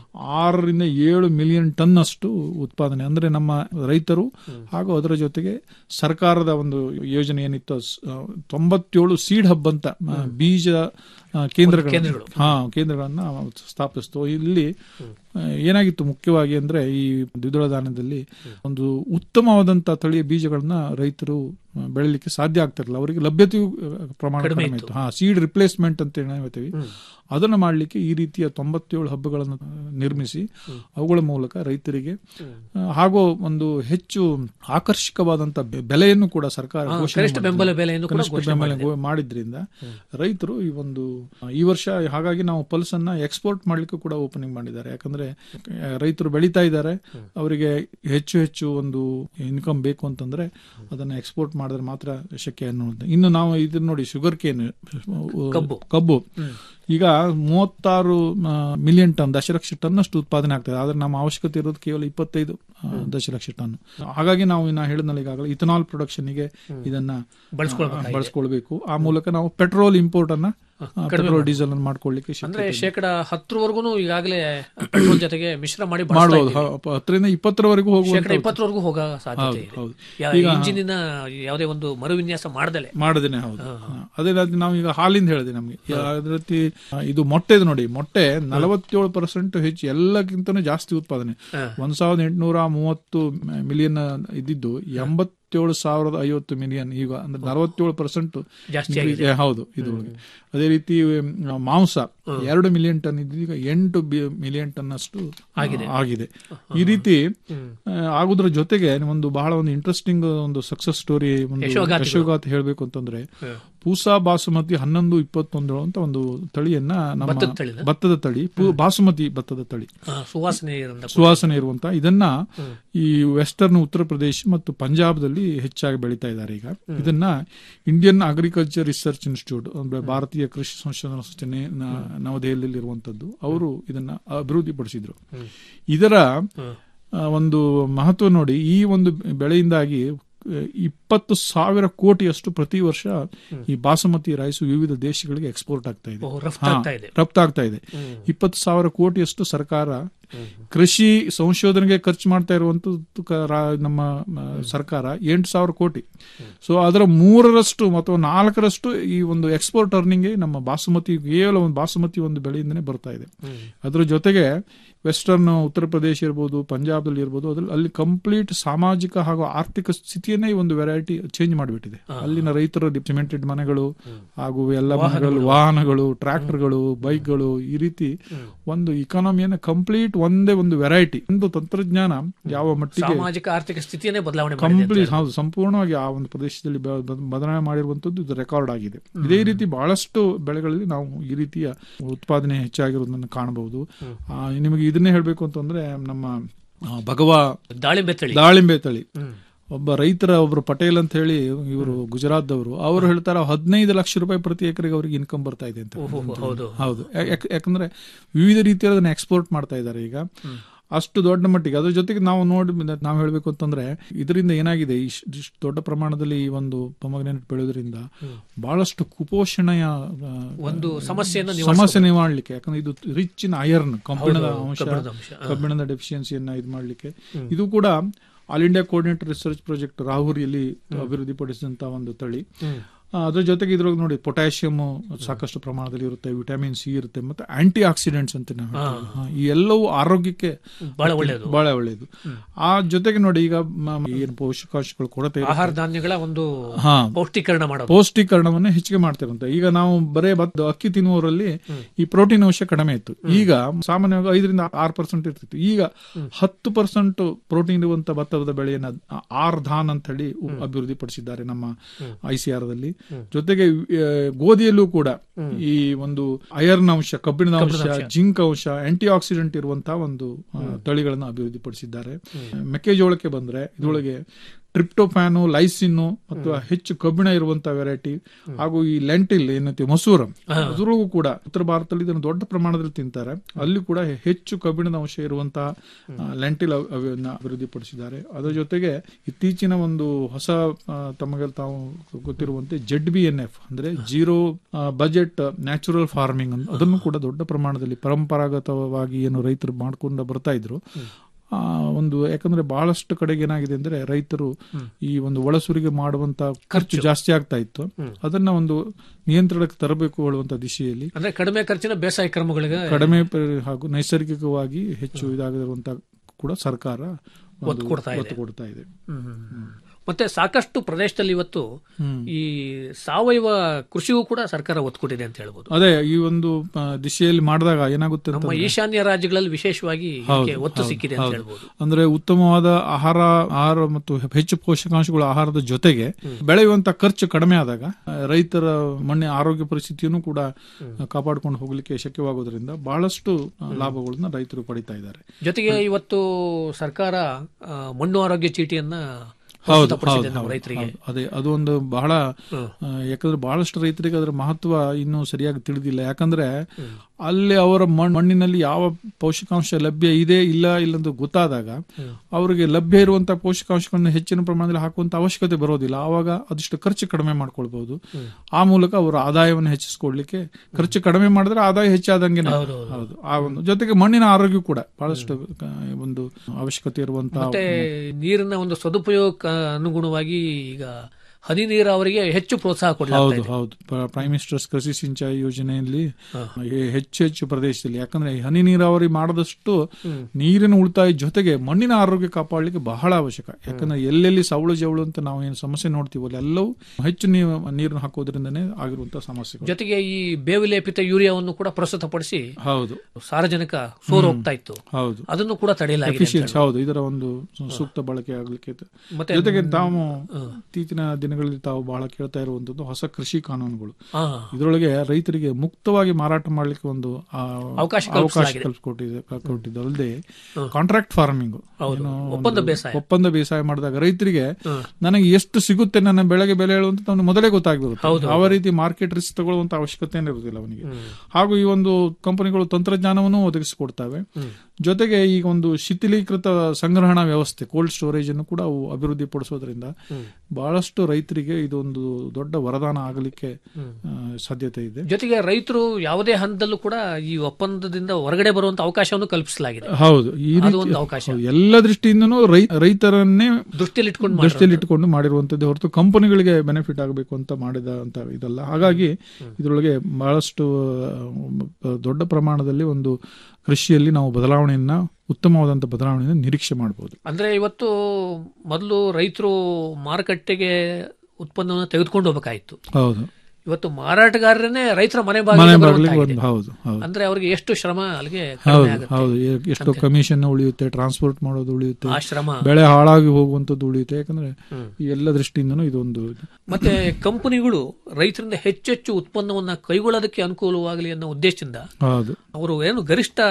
ಆರರಿಂದ ಏಳು ಮಿಲಿಯನ್ ಟನ್ ಅಷ್ಟು ಉತ್ಪಾದನೆ ಅಂದ್ರೆ ನಮ್ಮ ರೈತರು ಹಾಗೂ ಅದರ ಜೊತೆಗೆ ಸರ್ಕಾರದ ಒಂದು ಯೋಜನೆ ಏನಿತ್ತು ಸ್- ಆ, ತೊಂಬತ್ತೇಳು ಸೀಡ್ ಹಬ್ ಅಂತ ಆ, ಬೀಜ ಆ, ಕೇಂದ್ರಗಳು ಕೇಂದ್ರಗಳು. ಹಾ ಕೇಂದ್ರಗಳನ್ನ ಸ್ಥಾಪಿಸ್ತು ಇಲ್ಲಿ ಆ, ಏನಾಗಿತ್ತು ಮುಖ್ಯವಾಗಿ ಅಂದ್ರೆ ಈ ದ್ವಿದಳ ಧಾನ್ಯದಲ್ಲಿ ಒಂದು ಉತ್ತಮವಾದಂತ ತಳಿಯ ಬೀಜಗಳನ್ನ ರೈತರು ಆ, ಬೆಳಿಲಿಕ್ಕೆ ಸಾಧ್ಯ ಆಗ್ತಿರಲಿಲ್ಲ ಅವರಿಗೆ ಲಭ್ಯತೆಯು ಆ, ಪ್ರಮಾಣ ಕಡಿಮೆ ಕಡಿಮೆ ಇತ್ತು. ಇತ್ತು ಹಾ ಸೀಡ್ ರಿಪ್ಲೇಸ್ಮೆಂಟ್ ಅಂತ ಏನ್ ಹೇಳ್ತೀವಿ ಅದನ್ನ ಮಾಡಲಿಕ್ಕೆ ಈ ರೀತಿಯ ತೊಂಬತ್ತೇಳು ಹಬ್ಬಗಳನ್ನು ನಿರ್ಮಿಸಿ ಅವುಗಳ ಮೂಲಕ ರೈತರಿಗೆ ಆ, ಹಾಗೂ ಒಂದು ಹೆಚ್ಚು ಆಕರ್ಷಕವಾದಂತ ಬೆ- ಬೆಲೆಯನ್ನು ಕೂಡ ಸರ್ಕಾರ ಹಾ, ಘೋಷಣೆ ಕನಿಷ್ಠ ಮಾಡಿದೆ. ಬೆಂಬಲ ಬೆಲೆಯನ್ನು ಕೂಡ ಕನಿಷ್ಠ ಘೋಷಣೆ ಬೆಂಬಲ ಮಾಡಿದೆ. ಗೋ- ಮಾಡಿದ್ರಿಂದ ರೈತರು ಈ ಒಂದು ಈ ವರ್ಷ ಹಾಗಾಗಿ ನಾವು ಪಲ್ಸ್ ಅನ್ನ ಎಕ್ಸ್ಪೋರ್ಟ್ ಮಾಡ್ಲಿಕ್ಕೆ ಕೂಡ ಓಪನಿಂಗ್ ಮಾಡಿದ್ದಾರೆ ಯಾಕಂದ್ರೆ ಆ, ರೈತರು ಬೆಳೀತಾ ಇದ್ದಾರೆ ಅವರಿಗೆ ಹೆಚ್ಚು ಹೆಚ್ಚು ಒಂದು ಇನ್ಕಮ್ ಬೇಕು ಅಂತಂದ್ರೆ ಅದನ್ನ ಎಕ್ಸ್ಪೋರ್ಟ್ ಮಾಡಿದ್ರೆ ಮಾತ್ರ ಶಕ್ಯ ಅನ್ನೋದು ಇನ್ನು ನಾವು ಇದನ್ನ ನೋಡಿ ಶುಗರ್ ಕೇನ್ ಕಬ್ಬು. ಕಬ್ಬು ಈಗ ಮೂವತ್ತಾರು ಮಿಲಿಯನ್ ಟನ್ ದಶಲಕ್ಷ ಟನ್ ಅಷ್ಟು ಉತ್ಪಾದನೆ ಆಗ್ತದೆ ಆದ್ರೆ ನಮ್ಮ ಅವಶ್ಯಕತೆ ಇರೋದು ಕೇವಲ ಇಪ್ಪತ್ತೈದು ಆ, ದಶಲಕ್ಷ ಟನ್ ಹಾಗಾಗಿ ನಾವು ಇನ್ನ ಹೇಳಿದ್ನಲ್ಲ ಈಗಾಗಲೇ ಇಥನಾಲ್ ಪ್ರೊಡಕ್ಷನ್ ಗೆ ಇದನ್ನ ಬಳಸ್ಕೊಳ್ಬೇಕಾಗಿದೆ. ಬಳಸ್ಕೊಳ್ಬೇಕು ಆ ಮೂಲಕ ನಾವು ಪೆಟ್ರೋಲ್ ಇಂಪೋರ್ಟ್ ಅನ್ನ ಪೆಟ್ರೋಲ್ ಡೀಸೆಲ್ ಅನ್ನು ಮಾಡ್ಕೊಳ್ಳಿಕ್ಕೆ ಅಂದ್ರೆ ಶಕ್ಯತೆ ಇದೆ. ಶೇಕಡ ಹತ್ತರವರೆಗೂ ಈಗಾಗಲೇ ಪೆಟ್ರೋಲ್ ಜೊತೆಗೆ ಮಿಶ್ರ ಮಾಡಿ ಬಳಸ್ತಾ ಮಾಡಬಹುದು ಇದ್ದೀವಿ. ಹ- ಹತ್ತರಿಂದ ಇಪ್ಪತ್ತರವರೆಗೂ ಹೋಗುವ ಶೇಕಡ ಇಪ್ಪತ್ತರವರೆಗೂ ಹೋಗೋ ಸಾಧ್ಯತೆ ಇದೆ ಹೌದು. ಯಾ- ಈಗ- ಇಂಜಿನಿನ ಯಾವುದೇ ಒಂದು ಮರುವಿನ್ಯಾಸ ಮಾಡದಲೆ ಮಾಡದೇನೆ ಹೌದು ಅದೇ ರೀತಿ ನಾವು ಈಗ ಹಾಲಿಂದ ಹೇಳಿದೆ ನಮ್ಗೆ ಅದೇ ರೀತಿ ಆ, ಇದು ಮೊಟ್ಟೆದು ನೋಡಿ ಮೊಟ್ಟೆ ನಲವತ್ತೇಳು ಪರ್ಸೆಂಟ್ ಹೆಚ್ಚು ಎಲ್ಲಕ್ಕಿಂತನೂ ಜಾಸ್ತಿ ಉತ್ಪಾದನೆ ಒಂದ್ ಸಾವಿರದ ಎಂಟುನೂರ ಮೂವತ್ತು ಮಿಲಿಯನ್ ಇದ್ದಿದ್ದು ಎಂಬತ್ತೇಳು ಸಾವಿರದ ಐವತ್ತು ಮಿಲಿಯನ್ ಈಗ ಅಂದ್ರೆ ನಲವತ್ತೇಳು ಪರ್ಸೆಂಟ್ ಜಾಸ್ತಿ ಹೌದು ಇದು ಅದೇ ರೀತಿ ಮ್, ಮಾಂಸ ಎರಡು ಮಿಲಿಯನ್ ಟನ್ ಇದ್ದು ಈಗ ಎಂಟು ಮಿಲಿಯನ್ ಟನ್ ಅಷ್ಟು ಆ, ಆಗಿದೆ ಈ ರೀತಿ ಆ, ಆಗುದ್ರ ಜೊತೆಗೆ ಒಂದು ಬಹಳ ಒಂದು ಇಂಟ್ರೆಸ್ಟಿಂಗ್ ಒಂದು ಸಕ್ಸಸ್ ಸ್ಟೋರಿ ಒಂದು ಯಶೋಗಾಥೆಗಳು. ಯಶೋಗಾಥೆ ಹೇಳ್ಬೇಕು ಅಂತಂದ್ರೆ ಪೂಸಾ ಬಾಸುಮತಿ ಹನ್ನೊಂದು ಇಪ್ಪತ್ತೊಂದು ಅಂತ ಒಂದು ತಳಿಯನ್ನ ನಮ್ಮ ಭತ್ತದ ತಳಿನ? ಭತ್ತದ ತಳಿ ಪೂ- ಬಾಸುಮತಿ ಭತ್ತದ ತಳಿ ಆ, ಸುವಾಸನೆ ಇರೋದ್ರಿಂದ ಸುವಾಸನೆ ಇರುವಂತ ಇದನ್ನ ಈ ವೆಸ್ಟರ್ನ್ ಉತ್ತರ ಪ್ರದೇಶ ಮತ್ತು ಪಂಜಾಬ್ದಲ್ಲಿ ಹೆಚ್ಚಾಗಿ ಬೆಳೀತಾ ಇದ್ದಾರೆ ಈಗ ಇದನ್ನ ಇಂಡಿಯನ್ ಅಗ್ರಿಕಲ್ಚರ್ ರಿಸರ್ಚ್ ಇನ್ಸ್ಟಿಟ್ಯೂಟ್ ಅಂದ್ರೆ ಭಾರತೀಯ ಕೃಷಿ ಸಂಶೋಧನಾ ಸಂಸ್ಥೆ ನೆ- ನ- ನವದೆಹಲಿಯಲ್ಲಿ ಇರುವಂತದ್ದು ಅವರು ಇದನ್ನ ಅಭಿವೃದ್ಧಿಪಡಿಸಿದ್ರು ಇದರ ಆ, ಒಂದು ಮಹತ್ವ ನೋಡಿ ಈ ಒಂದು ಬೆಳೆಯಿಂದಾಗಿ ಆ, ಇಪ್ಪತ್ತು ಸಾವಿರ ಕೋಟಿಯಷ್ಟು ಪ್ರತಿ ವರ್ಷ ಈ ಬಾಸುಮತಿ ರೈಸ್ ವಿವಿಧ ದೇಶಗಳಿಗೆ ಎಕ್ಸ್ಪೋರ್ಟ್ ಆಗ್ತಾ ಇದೆ ಓ, ರಫ್ತು ಹಾ, ಆಗ್ತಾ ಇದೆ. ರಫ್ತಾಗ್ತಾ ಇದೆ ಇಪ್ಪತ್ತು ಸಾವಿರ ಕೋಟಿಯಷ್ಟು ಸರ್ಕಾರ ಕೃಷಿ ಸಂಶೋಧನೆಗೆ ಖರ್ಚು ಮಾಡ್ತಾ ಇರುವಂತದ್ದು ಕ- ರಾ- ನಮ್ಮ ಮ, ಸರ್ಕಾರ ಎಂಟು ಸಾವಿರ ಕೋಟಿ ಸೊ ಅದರ ಮೂರರಷ್ಟು ಅಥವಾ ನಾಲ್ಕರಷ್ಟು ಈ ಒಂದು ಎಕ್ಸ್ಪೋರ್ಟ್ ಅರ್ನಿಂಗ್ ನಮ್ಮ ಬಾಸುಮತಿ ಕೇವಲ ಒಂದು ಬಾಸುಮತಿ ಒಂದು ಬೆಳೆಯಿಂದನೇ ಬರ್ತಾ ಇದೆ ಅದ್ರ ಜೊತೆಗೆ ವೆಸ್ಟರ್ನ್ ಉತ್ತರ ಪ್ರದೇಶ ಇರ್ಬೋದು ಪಂಜಾಬ್ದಲ್ಲಿ ಇರ್ಬೋದು ಅದ್ರಲ್ಲಿ ಅಲ್ಲಿ ಕಂಪ್ಲೀಟ್ ಸಾಮಾಜಿಕ ಹಾಗೂ ಆರ್ಥಿಕ ಸ್ಥಿತಿಯನ್ನೇ ಈ ಒಂದು ವೆರೈಟಿ ಚೇಂಜ್ ಮಾಡಿಬಿಟ್ಟಿದೆ ಅಲ್ಲಿನ ರೈತರ ಸಿಮೆಂಟೆಡ್ ಮನೆಗಳು ಹಾಗೂ ಎಲ್ಲ ಮನೆಗಳು ವಾಹನಗಳು ಟ್ರ್ಯಾಕ್ಟರ್ಗಳು ಬೈಕ್ಗಳು ಈ ರೀತಿ ಒಂದು ಇಕಾನಮಿಯನ್ನ ಕಂಪ್ಲೀಟ್ ಒಂದೇ ಒಂದು ವೆರೈಟಿ ಒಂದು ತಂತ್ರಜ್ಞಾನ ಯಾವ ಮಟ್ಟಿಗೆ ಸಾಮಾಜಿಕ ಆರ್ಥಿಕ ಸ್ಥಿತಿಯನ್ನೇ ಬದಲಾವಣೆ ಮಾಡಿದೆ ಅಂತ ಕಂಪ್ಲೀಟ್ ಹೌದು ಸಂಪೂರ್ಣವಾಗಿ ಆ ಒಂದು ಪ್ರದೇಶದಲ್ಲಿ ಬ- ಬ- ಬದಲಾವಣೆ ಮಾಡಿರುವಂತದ್ದು ಇದು ರೆಕಾರ್ಡ್ ಆಗಿದೆ ಇದೇ ರೀತಿ ಬಹಳಷ್ಟು ಬೆಳೆಗಳಲ್ಲಿ ನಾವು ಈ ರೀತಿಯ ಉತ್ಪಾದನೆ ಹೆಚ್ಚಾಗಿರೋದನ್ನು ಕಾಣಬಹುದು ಆ, ನಿಮಗೆ ಇದನ್ನೇ ಹೇಳಬೇಕು ಅಂತಂದ್ರೆ ನಮ್ಮ ಆ, ಭಗವಾ ದಾಳಿಂಬೆ ತಳಿ ದಾಳಿಂಬೆ ತಳಿ ಹ್ಮ್. ಒಬ್ಬ ರೈತರ ಒಬ್ರು ಪಟೇಲ್ ಅಂತ ಹೇಳಿ ಇವರು ಗುಜರಾತ್ದವರು ಅವರು ಹೇಳ್ತಾರೆ ಹದಿನೈದು ಲಕ್ಷ ರೂಪಾಯಿ ಪ್ರತಿ ಎಕರೆಗೆ ಅವರಿಗೆ ಇನ್ಕಮ್ ಬರ್ತಾ ಇದೆ ಅಂತ ಓಹೋ, ಹೌದು ಹೌದು ಯಾಕ್- ಯಾಕಂದ್ರೆ ವಿವಿಧ ರೀತಿಯಲ್ಲಿ ಅದನ್ನ ಎಕ್ಸ್ಪೋರ್ಟ್ ಮಾಡ್ತಾ ಇದ್ದಾರೆ ಈಗ ಅಷ್ಟು ದೊಡ್ಡ ಮಟ್ಟಿಗೆ ಅದ್ರ ಜೊತೆಗೆ ನಾವು ನೋಡಿ ನಾವು ಹೇಳಬೇಕು ಅಂತಂದ್ರೆ ಇದರಿಂದ ಏನಾಗಿದೆ ಇಷ್ಟು ಇಷ್ಟು ದೊಡ್ಡ ಪ್ರಮಾಣದಲ್ಲಿ ಈ ಒಂದು ಪೊಮಗ್ರೆನೇಟ್ ಬೆಳೆಯೋದ್ರಿಂದ ಬಹಳಷ್ಟು ಕುಪೋಷಣೆಯ ಆ, ಒಂದು ಸಮಸ್ಯೆಯನ್ನು ಸಮಸ್ಯೆ ನಿವಾರಣಲಿಕ್ಕೆ ಯಾಕಂದ್ರೆ ಇದು ರಿಚ್ ಇನ್ ಐರನ್ ಕಬ್ಬಿಣದ ಅಂಶ ಕಬ್ಬಿಣದ ಅಂಶ. ಕಬ್ಬಿಣದ ಡೆಫಿಷಿಯನ್ಸಿಯನ್ನ ಇದು ಮಾಡಲಿಕ್ಕೆ ಇದು ಕೂಡ all India coordinator research project ರಾಹುರಿಯಲ್ಲಿ ಅಭಿವೃದ್ಧಿಪಡಿಸಿದಂತಹ ಒಂದು ತಳಿ ಆ, ಅದ್ರ ಜೊತೆಗೆ ಇದ್ರೊಳಗೆ ನೋಡಿ ಪೊಟ್ಯಾಷಿಯಂ ಸಾಕಷ್ಟು ಪ್ರಮಾಣದಲ್ಲಿ ಇರುತ್ತೆ ವಿಟಮಿನ್ ಸಿ ಇರುತ್ತೆ ಮತ್ತೆ ಆಂಟಿ ಆಕ್ಸಿಡೆಂಟ್ಸ್ ಅಂತ ನಾವು ಹೇಳ್ತೀವಿ. ಹಾ, ಈ ಎಲ್ಲವೂ ಆರೋಗ್ಯಕ್ಕೆ ಬಹಳ ಒಳ್ಳೆಯದು ಬಹಳ ಒಳ್ಳೆಯದು ಆ ಜೊತೆಗೆ ನೋಡಿ ಈಗ ಮ- ಏನು ಪೋಷಕಾಂಶಗಳು ಕೊರತೆ ಇರುತ್ತೆ. ಆಹಾರ ಧಾನ್ಯಗಳ ಒಂದು ಹಾ ಪೌಷ್ಟಿಕರಣ ಮಾಡೋದು ಪೌಷ್ಟಿಕರಣವನ್ನು ಹೆಚ್ಚಿಗೆ ಮಾಡ್ತಿರಂತೆ ಈಗ ನಾವು ಬರೇ ಭತ್ತ ಅಕ್ಕಿ ತಿನ್ನುವವರಲ್ಲಿ ಈ ಪ್ರೋಟೀನ್ ಅಂಶ ಕಡಿಮೆ ಇತ್ತು ಈಗ ಸಾಮಾನ್ಯವಾಗಿ ಐದರಿಂದ ಆರು ಪರ್ಸೆಂಟ್ ಇರ್ತಿತ್ತು ಈಗ ಹತ್ತು ಪರ್ಸೆಂಟ್ ಪ್ರೋಟೀನ್ ಇರುವಂತ ಭತ್ತದ ಬೆಳೆಯನ್ನ ಆರ್ ಧಾನ್ ಅಂತ ಹೇಳಿ ಉ- ಅಭಿವೃದ್ಧಿಪಡಿಸಿದ್ದಾರೆ ನಮ್ಮ ಐಸಿಆರ್ ದಲ್ಲಿ ಜೊತೆಗೆ ಆ, ಗೋಧಿಯಲ್ಲೂ ಕೂಡ ಈ ಒಂದು ಐರನ್ ಅಂಶ ಕಬ್ಬಿಣದ ಅಂಶ ಜಿಂಕ್ ಅಂಶ ಆಂಟಿ ಆಕ್ಸಿಡೆಂಟ್ ಇರುವಂತಹ ಒಂದು ಆ, ತಳಿಗಳನ್ನು ಅಭಿವೃದ್ಧಿಪಡಿಸಿದ್ದಾರೆ ಮೆಕ್ಕೆಜೋಳಕ್ಕೆ ಬಂದ್ರೆ ಇದರೊಳಗೆ ಟ್ರಿಪ್ಟೋಫ್ಯಾನು ಲೈಸಿನ್ನು ಮತ್ತು ಹೆಚ್ಚು ಕಬ್ಬಿಣ ಇರುವಂತಹ ವೆರೈಟಿ ಹಾಗೂ ಈ ಲೆಂಟಿಲ್ ಏನಂತೀವಿ ಮಸೂರ ಅದರೊಳಗೂ ಕೂಡ ಉತ್ತರ ಭಾರತದಲ್ಲಿ ಇದನ್ನು ದೊಡ್ಡ ಪ್ರಮಾಣದಲ್ಲಿ ತಿಂತಾರೆ ಅಲ್ಲಿ ಕೂಡ ಹೆಚ್ಚು ಕಬ್ಬಿಣದ ಅಂಶ ಇರುವಂತಹ ಆ, ಲೆಂಟಿಲ್ ಅವ್- ಅವನ್ನ ಅಭಿವೃದ್ಧಿಪಡಿಸಿದ್ದಾರೆ ಅದರ ಜೊತೆಗೆ ಇತ್ತೀಚಿನ ಒಂದು ಹೊಸ ಆ, ತಮಗೆ ತಾವು ಗೊತ್ತಿರುವಂತೆ ಜೆಡ್ ಬಿ ಎನ್ ಎಫ್ ಅಂದ್ರೆ ಜೀರೋ ಬಜೆಟ್ ನ್ಯಾಚುರಲ್ ಫಾರ್ಮಿಂಗ್ ಅದನ್ನು ಕೂಡ ದೊಡ್ಡ ಪ್ರಮಾಣದಲ್ಲಿ ಪರಂಪರಾಗತವಾಗಿ ಏನು ರೈತರು ಮಾಡ್ಕೊಂಡು ಬರ್ತಾ ಇದ್ರು ಆ, ಒಂದು ಯಾಕಂದ್ರೆ ಬಹಳಷ್ಟು ಕಡೆಗೆ ಏನಾಗಿದೆ ಅಂದ್ರೆ ರೈತರು ಈ ಒಂದು ಒಳಸುರಿಗೆ ಮಾಡುವಂತ ಖರ್ಚು ಜಾಸ್ತಿ ಆಗ್ತಾ ಇತ್ತು ಅದನ್ನ ಒಂದು ನಿಯಂತ್ರಣಕ್ಕೆ ತರಬೇಕು ಹೇಳುವಂತ ದಿಶೆಯಲ್ಲಿ ಅಂದ್ರೆ ಕಡಿಮೆ ಖರ್ಚಿನ ಬೇಸಾಯ ಕ್ರಮಗಳಿಗೆ ಕಡಿಮೆ ಪ- ಹಾಗೂ ನೈಸರ್ಗಿಕವಾಗಿ ಹೆಚ್ಚು ಇದಾಗಿರುವಂತ ಕೂಡ ಸರ್ಕಾರ ಒಂದು ಒತ್ತು ಕೊಡ್ತಾ ಇದೆ. ಒತ್ತು ಕೊಡ್ತಾ ಇದೆ ಹ್ಮ್. ಮತ್ತೆ ಸಾಕಷ್ಟು ಪ್ರದೇಶದಲ್ಲಿ ಇವತ್ತು ಹ್ಮ್. ಈ ಸಾವಯವ ಕೃಷಿಗೂ ಕೂಡ ಸರ್ಕಾರ ಒತ್ತು ಕೊಟ್ಟಿದೆ ಅಂತ ಹೇಳ್ಬೋದು ಅದೇ ಈ ಒಂದು ಆ, ದಿಶೆಯಲ್ಲಿ ಮಾಡಿದಾಗ ಏನಾಗುತ್ತೆ ನಮ್ಮ ಅಂತಂದ್ರೆ ಈಶಾನ್ಯ ರಾಜ್ಯಗಳಲ್ಲಿ ವಿಶೇಷವಾಗಿ ಇದಕ್ಕೆ ಒತ್ತು ಸಿಕ್ಕಿದೆ ಅಂತ ಹೇಳ್ಬೋದು ಅಂದ್ರೆ ಉತ್ತಮವಾದ ಆಹಾರ ಆಹಾರ ಮತ್ತು ಹೆಚ್ಚು ಪೋಷಕಾಂಶಗಳು ಆಹಾರದ ಜೊತೆಗೆ ಬೆಳೆಯುವಂತ ಖರ್ಚು ಕಡಿಮೆ ಆದಾಗ ಆ, ರೈತರ ಮಣ್ಣಿನ ಆರೋಗ್ಯ ಪರಿಸ್ಥಿತಿಯನ್ನು ಕೂಡ ಕಾಪಾಡಿಕೊಂಡು ಹೋಗ್ಲಿಕ್ಕೆ ಶಕ್ಯವಾಗೋದ್ರಿಂದ ಬಹಳಷ್ಟು ಆ, ಲಾಭಗಳನ್ನ ರೈತರು ಪಡಿತಾ ಇದ್ದಾರೆ ಜೊತೆಗೆ ಇವತ್ತು ಸರ್ಕಾರ ಆ, ಮಣ್ಣು ಆರೋಗ್ಯ ಚೀಟಿಯನ್ನ ಹೌದು ಪ್ರಸ್ತುತಪಡಿಸಿದೆ ಹೌದು, ನಮ್ಮ ಹೌದು, ರೈತರಿಗೆ ಹೌದು. ಅದೇ ಅದು ಒಂದು ಬಹಳ ಆ, ಯಾಕಂದ್ರೆ ಬಹಳಷ್ಟು ರೈತರಿಗೆ ಅದರ ಮಹತ್ವ ಇನ್ನೂ ಸರಿಯಾಗಿ ತಿಳಿದಿಲ್ಲ ಯಾಕಂದ್ರೆ ಅಲ್ಲಿ ಅವರ ಮಣ್- ಮಣ್ಣಿನಲ್ಲಿ ಯಾವ ಪೋಷಕಾಂಶ ಲಭ್ಯ ಇದೆ ಇಲ್ಲ ಇಲ್ಲಂತ ಗೊತ್ತಾದಾಗ ಅವರಿಗೆ ಲಭ್ಯ ಇರುವಂತಹ ಪೋಷಕಾಂಶಗಳನ್ನು ಹೆಚ್ಚಿನ ಪ್ರಮಾಣದಲ್ಲಿ ಹಾಕುವಂತ ಅವಶ್ಯಕತೆ ಬರೋದಿಲ್ಲ ಆವಾಗ ಅದಿಷ್ಟು ಖರ್ಚು ಕಡಿಮೆ ಮಾಡ್ಕೊಳ್ಬಹುದು ಆ ಮೂಲಕ ಅವರ ಆದಾಯವನ್ನು ಹೆಚ್ಚಿಸ್ಕೊಡ್ಲಿಕ್ಕೆ ಖರ್ಚು ಕಡಿಮೆ ಮಾಡಿದ್ರೆ ಆದಾಯ ಹೆಚ್ಚಾದಂಗೆ ಹೌದು, ಹೌದು. ಹೌದು ಆ ಒಂದು ಜೊತೆಗೆ ಮಣ್ಣಿನ ಆರೋಗ್ಯ ಕೂಡ ಬಹಳಷ್ಟು ಆ, ಒಂದು ಅವಶ್ಯಕತೆ ಇರುವಂತಹ ಮತ್ತೆ ನೀರಿನ ಒಂದು ಸದುಪಯೋಗ ಅನುಗುಣವಾಗಿ ಈಗ ಹನಿ ನೀರಾವರಿಗೆ ಹೆಚ್ಚು ಪ್ರೋತ್ಸಾಹ ಕೊಡಲಾಗ್ತಾ ಹೌದು ಇದೆ ಹೌದು ಪ್ರೈಮ್ ಮಿನಿಸ್ಟರ್ಸ್ ಕೃಷಿ ಸಿಂಚಾಯಿ ಯೋಜನೆಯಲ್ಲಿ ಹೆ- ಹೆಚ್ಚು ಹೆಚ್ಚು ಪ್ರದೇಶದಲ್ಲಿ ಯಾಕಂದ್ರೆ ಈ ಹನಿ ನೀರಾವರಿ ಮಾಡದಷ್ಟು ನೀರಿನ ಉಳಿತಾಯ ಜೊತೆಗೆ ಮಣ್ಣಿನ ಆರೋಗ್ಯ ಕಾಪಾಡಲಿಕ್ಕೆ ಬಹಳ ಅವಶ್ಯಕ ಯಾಕಂದ್ರೆ ಎಲ್ಲೆಲ್ಲಿ ಸವಳು ಜವಳು ಅಂತ ನಾವು ಏನು ಸಮಸ್ಯೆ ನೋಡ್ತೀವಲ್ಲ ಎಲ್ಲವೂ ಹೆಚ್ಚು ನೀರು ನೀರನ್ನು ಹಾಕೋದ್ರಿಂದನೇ ಆಗಿರುವಂತಹ ಸಮಸ್ಯೆಗಳು ಜೊತೆಗೆ ಈ ಬೇವಿಲೇಪಿತ ಯೂರಿಯಾವನ್ನು ಕೂಡ ಪ್ರಸ್ತುತಪಡಿಸಿ ಹೌದು ಸಾರ್ವಜನಿಕ ಸೋರು ಹೋಗ್ತಾ ಇತ್ತು ಹೌದು ಅದನ್ನು ಕೂಡ ತಡೆಯಲಾಗಿದೆ ಅಂತ ಎಫಿಷಿಯನ್ಸಿ ಹೌದು ಇದರ ಒಂದು ಸು- ಸೂಕ್ತ ಬಳಕೆ ಆಗ್ಲಿಕ್ಕೆ ಇದು. ಮತ್ತೆ ಜೊತೆಗೆ ತಾವು ಇತ್ತೀಚಿನ ದಿನಗಳಲ್ಲಿ ತಾವು ಬಹಳ ಕೇಳ್ತಾ ಇರುವಂತದ್ದು ಹೊಸ ಕೃಷಿ ಕಾನೂನುಗಳು ಹಾ. ಇದರೊಳಗೆ ರೈತರಿಗೆ ಮುಕ್ತವಾಗಿ ಮಾರಾಟ ಮಾಡಲಿಕ್ಕೆ ಒಂದು ಆ, ಅವಕಾಶ ಅವಕಾಶ ಕಲ್ಪಿಸಲಾಗಿದೆ. ಕಲ್ಪಿಕೊಟ್ಟಿದೆ ಕೊಟ್ಟಿದ್ದು ಅಲ್ಲದೆ ಕಾಂಟ್ರಾಕ್ಟ್ ಫಾರ್ಮಿಂಗ್ ಹೌದು. ಒಪ್ಪಂದ ಬೇಸಾಯ. ಒಪ್ಪಂದ ಬೇಸಾಯ ಮಾಡಿದಾಗ ರೈತರಿಗೆ ನನಗೆ ಎಷ್ಟು ಸಿಗುತ್ತೆ ನನ್ನ ಬೆಳೆಗೆ ಬೆಲೆ ಹೇಳುವಂತ ಅವನು ಮೊದಲೇ ಗೊತ್ತಾಗ್ಬಿಡುತ್ತೆ ಯಾವ ರೀತಿ ಮಾರ್ಕೆಟ್ ರಿಸ್ಕ್ ತಗೊಳ್ಳುವಂತ ಅವಶ್ಯಕತೆ ಇರುವುದಿಲ್ಲ ಅವನಿಗೆ ಹಾಗೂ ಈ ಒಂದು ಕಂಪನಿಗಳು ತಂತ್ರಜ್ಞಾನವನ್ನು ಒದಗಿಸಿಕೊಡ್ತವೆ ಜೊತೆಗೆ ಈಗ ಒಂದು ಶಿಥಿಲೀಕೃತ ಸಂಗ್ರಹಣಾ ವ್ಯವಸ್ಥೆ ಕೋಲ್ಡ್ ಸ್ಟೋರೇಜ್ ಅನ್ನು ಕೂಡ ಅವು ಅಭಿವೃದ್ಧಿ ಪಡಿಸೋದ್ರಿಂದ ಬಹಳಷ್ಟು ರೈತ ರೈತರಿಗೆ ಇದೊಂದು ದೊಡ್ಡ ವರದಾನ ಆಗಲಿಕ್ಕೆ ಆ, ಸಾಧ್ಯತೆ ಇದೆ ಜೊತೆಗೆ ರೈತರು ಯಾವುದೇ ಹಂತದಲ್ಲೂ ಕೂಡ ಈ ಒಪ್ಪಂದದಿಂದ ಹೊರಗಡೆ ಬರುವಂತ ಅವಕಾಶವನ್ನು ಕಲ್ಪಿಸಲಾಗಿದೆ ಹೌದು ಈ ಅದು ರೀತಿ ಒಂದು ಅವಕಾಶ ಹೌದು, ಎಲ್ಲ ದೃಷ್ಟಿಯಿಂದನೂ ರೈ- ರೈತರನ್ನೇ ದೃಷ್ಟಿಯಲ್ಲಿ ಇಟ್ಕೊಂಡು ದೃಷ್ಟಿಯಲ್ಲಿ ಇಟ್ಟುಕೊಂಡು ಮಾಡಿರುವಂತದ್ದು ಹೊರತು ಕಂಪನಿಗಳಿಗೆ ಬೆನಿಫಿಟ್ ಆಗಬೇಕು ಅಂತ ಮಾಡಿದ ಅಂತ ಇದಲ್ಲ ಹಾಗಾಗಿ ಇದರೊಳಗೆ ಬಹಳಷ್ಟು ಆ, ದೊಡ್ಡ ಪ್ರಮಾಣದಲ್ಲಿ ಒಂದು ಕೃಷಿಯಲ್ಲಿ ನಾವು ಬದಲಾವಣೆಯನ್ನ ಉತ್ತಮವಾದಂತ ಬದಲಾವಣೆಯನ್ನು ನಿರೀಕ್ಷೆ ಮಾಡಬಹುದು ಅಂದ್ರೆ ಇವತ್ತು ಮೊದಲು ರೈತರು ಮಾರುಕಟ್ಟೆಗೆ ಉತ್ಪನ್ನವನ್ನು ತೆಗೆದುಕೊಂಡು ಹೋಗಬೇಕಾಯಿತು ಹೌದು ಇವತ್ತು ಮಾರಾಟಗಾರರೇ ರೈತರ ಮನೆ ಮನೆ ಬಾಗಿಲಿಗೆ ಬಾಗಿಲಿಗೆ ಬರುವಂತಾಗಿದೆ. ಒಂದು ಹೌದು ಹೌದು ಅಂದ್ರೆ ಅವ್ರಿಗೆ ಎಷ್ಟು ಶ್ರಮ ಅಲ್ಲಿಗೆ ಹೌದು ಕಡಿಮೆ ಆಗುತ್ತೆ ಹೌದು ಎ- ಎಷ್ಟೋ ಕಮಿಷನ್ ಉಳಿಯುತ್ತೆ ಟ್ರಾನ್ಸ್ಪೋರ್ಟ್ ಮಾಡೋದು ಉಳಿಯುತ್ತೆ ಆ ಶ್ರಮ ಬೆಳೆ ಹಾಳಾಗಿ ಹೋಗುವಂತದ್ದು ಉಳಿಯುತ್ತೆ ಯಾಕಂದ್ರೆ ಹ್ಮ್. ಈ ಎಲ್ಲ ದೃಷ್ಟಿಯಿಂದನೂ ಇದೊಂದು ಮತ್ತೆ ಕಂಪನಿಗಳು ರೈತರಿಂದ ಹೆಚ್ಚೆಚ್ಚು ಉತ್ಪನ್ನವನ್ನ ಕೈಗೊಳ್ಳೋದಕ್ಕೆ ಅನುಕೂಲವಾಗಲಿ ಅನ್ನೋ ಉದ್ದೇಶದಿಂದ ಹೌದು ಅವರು ಏನು ಗರಿಷ್ಠ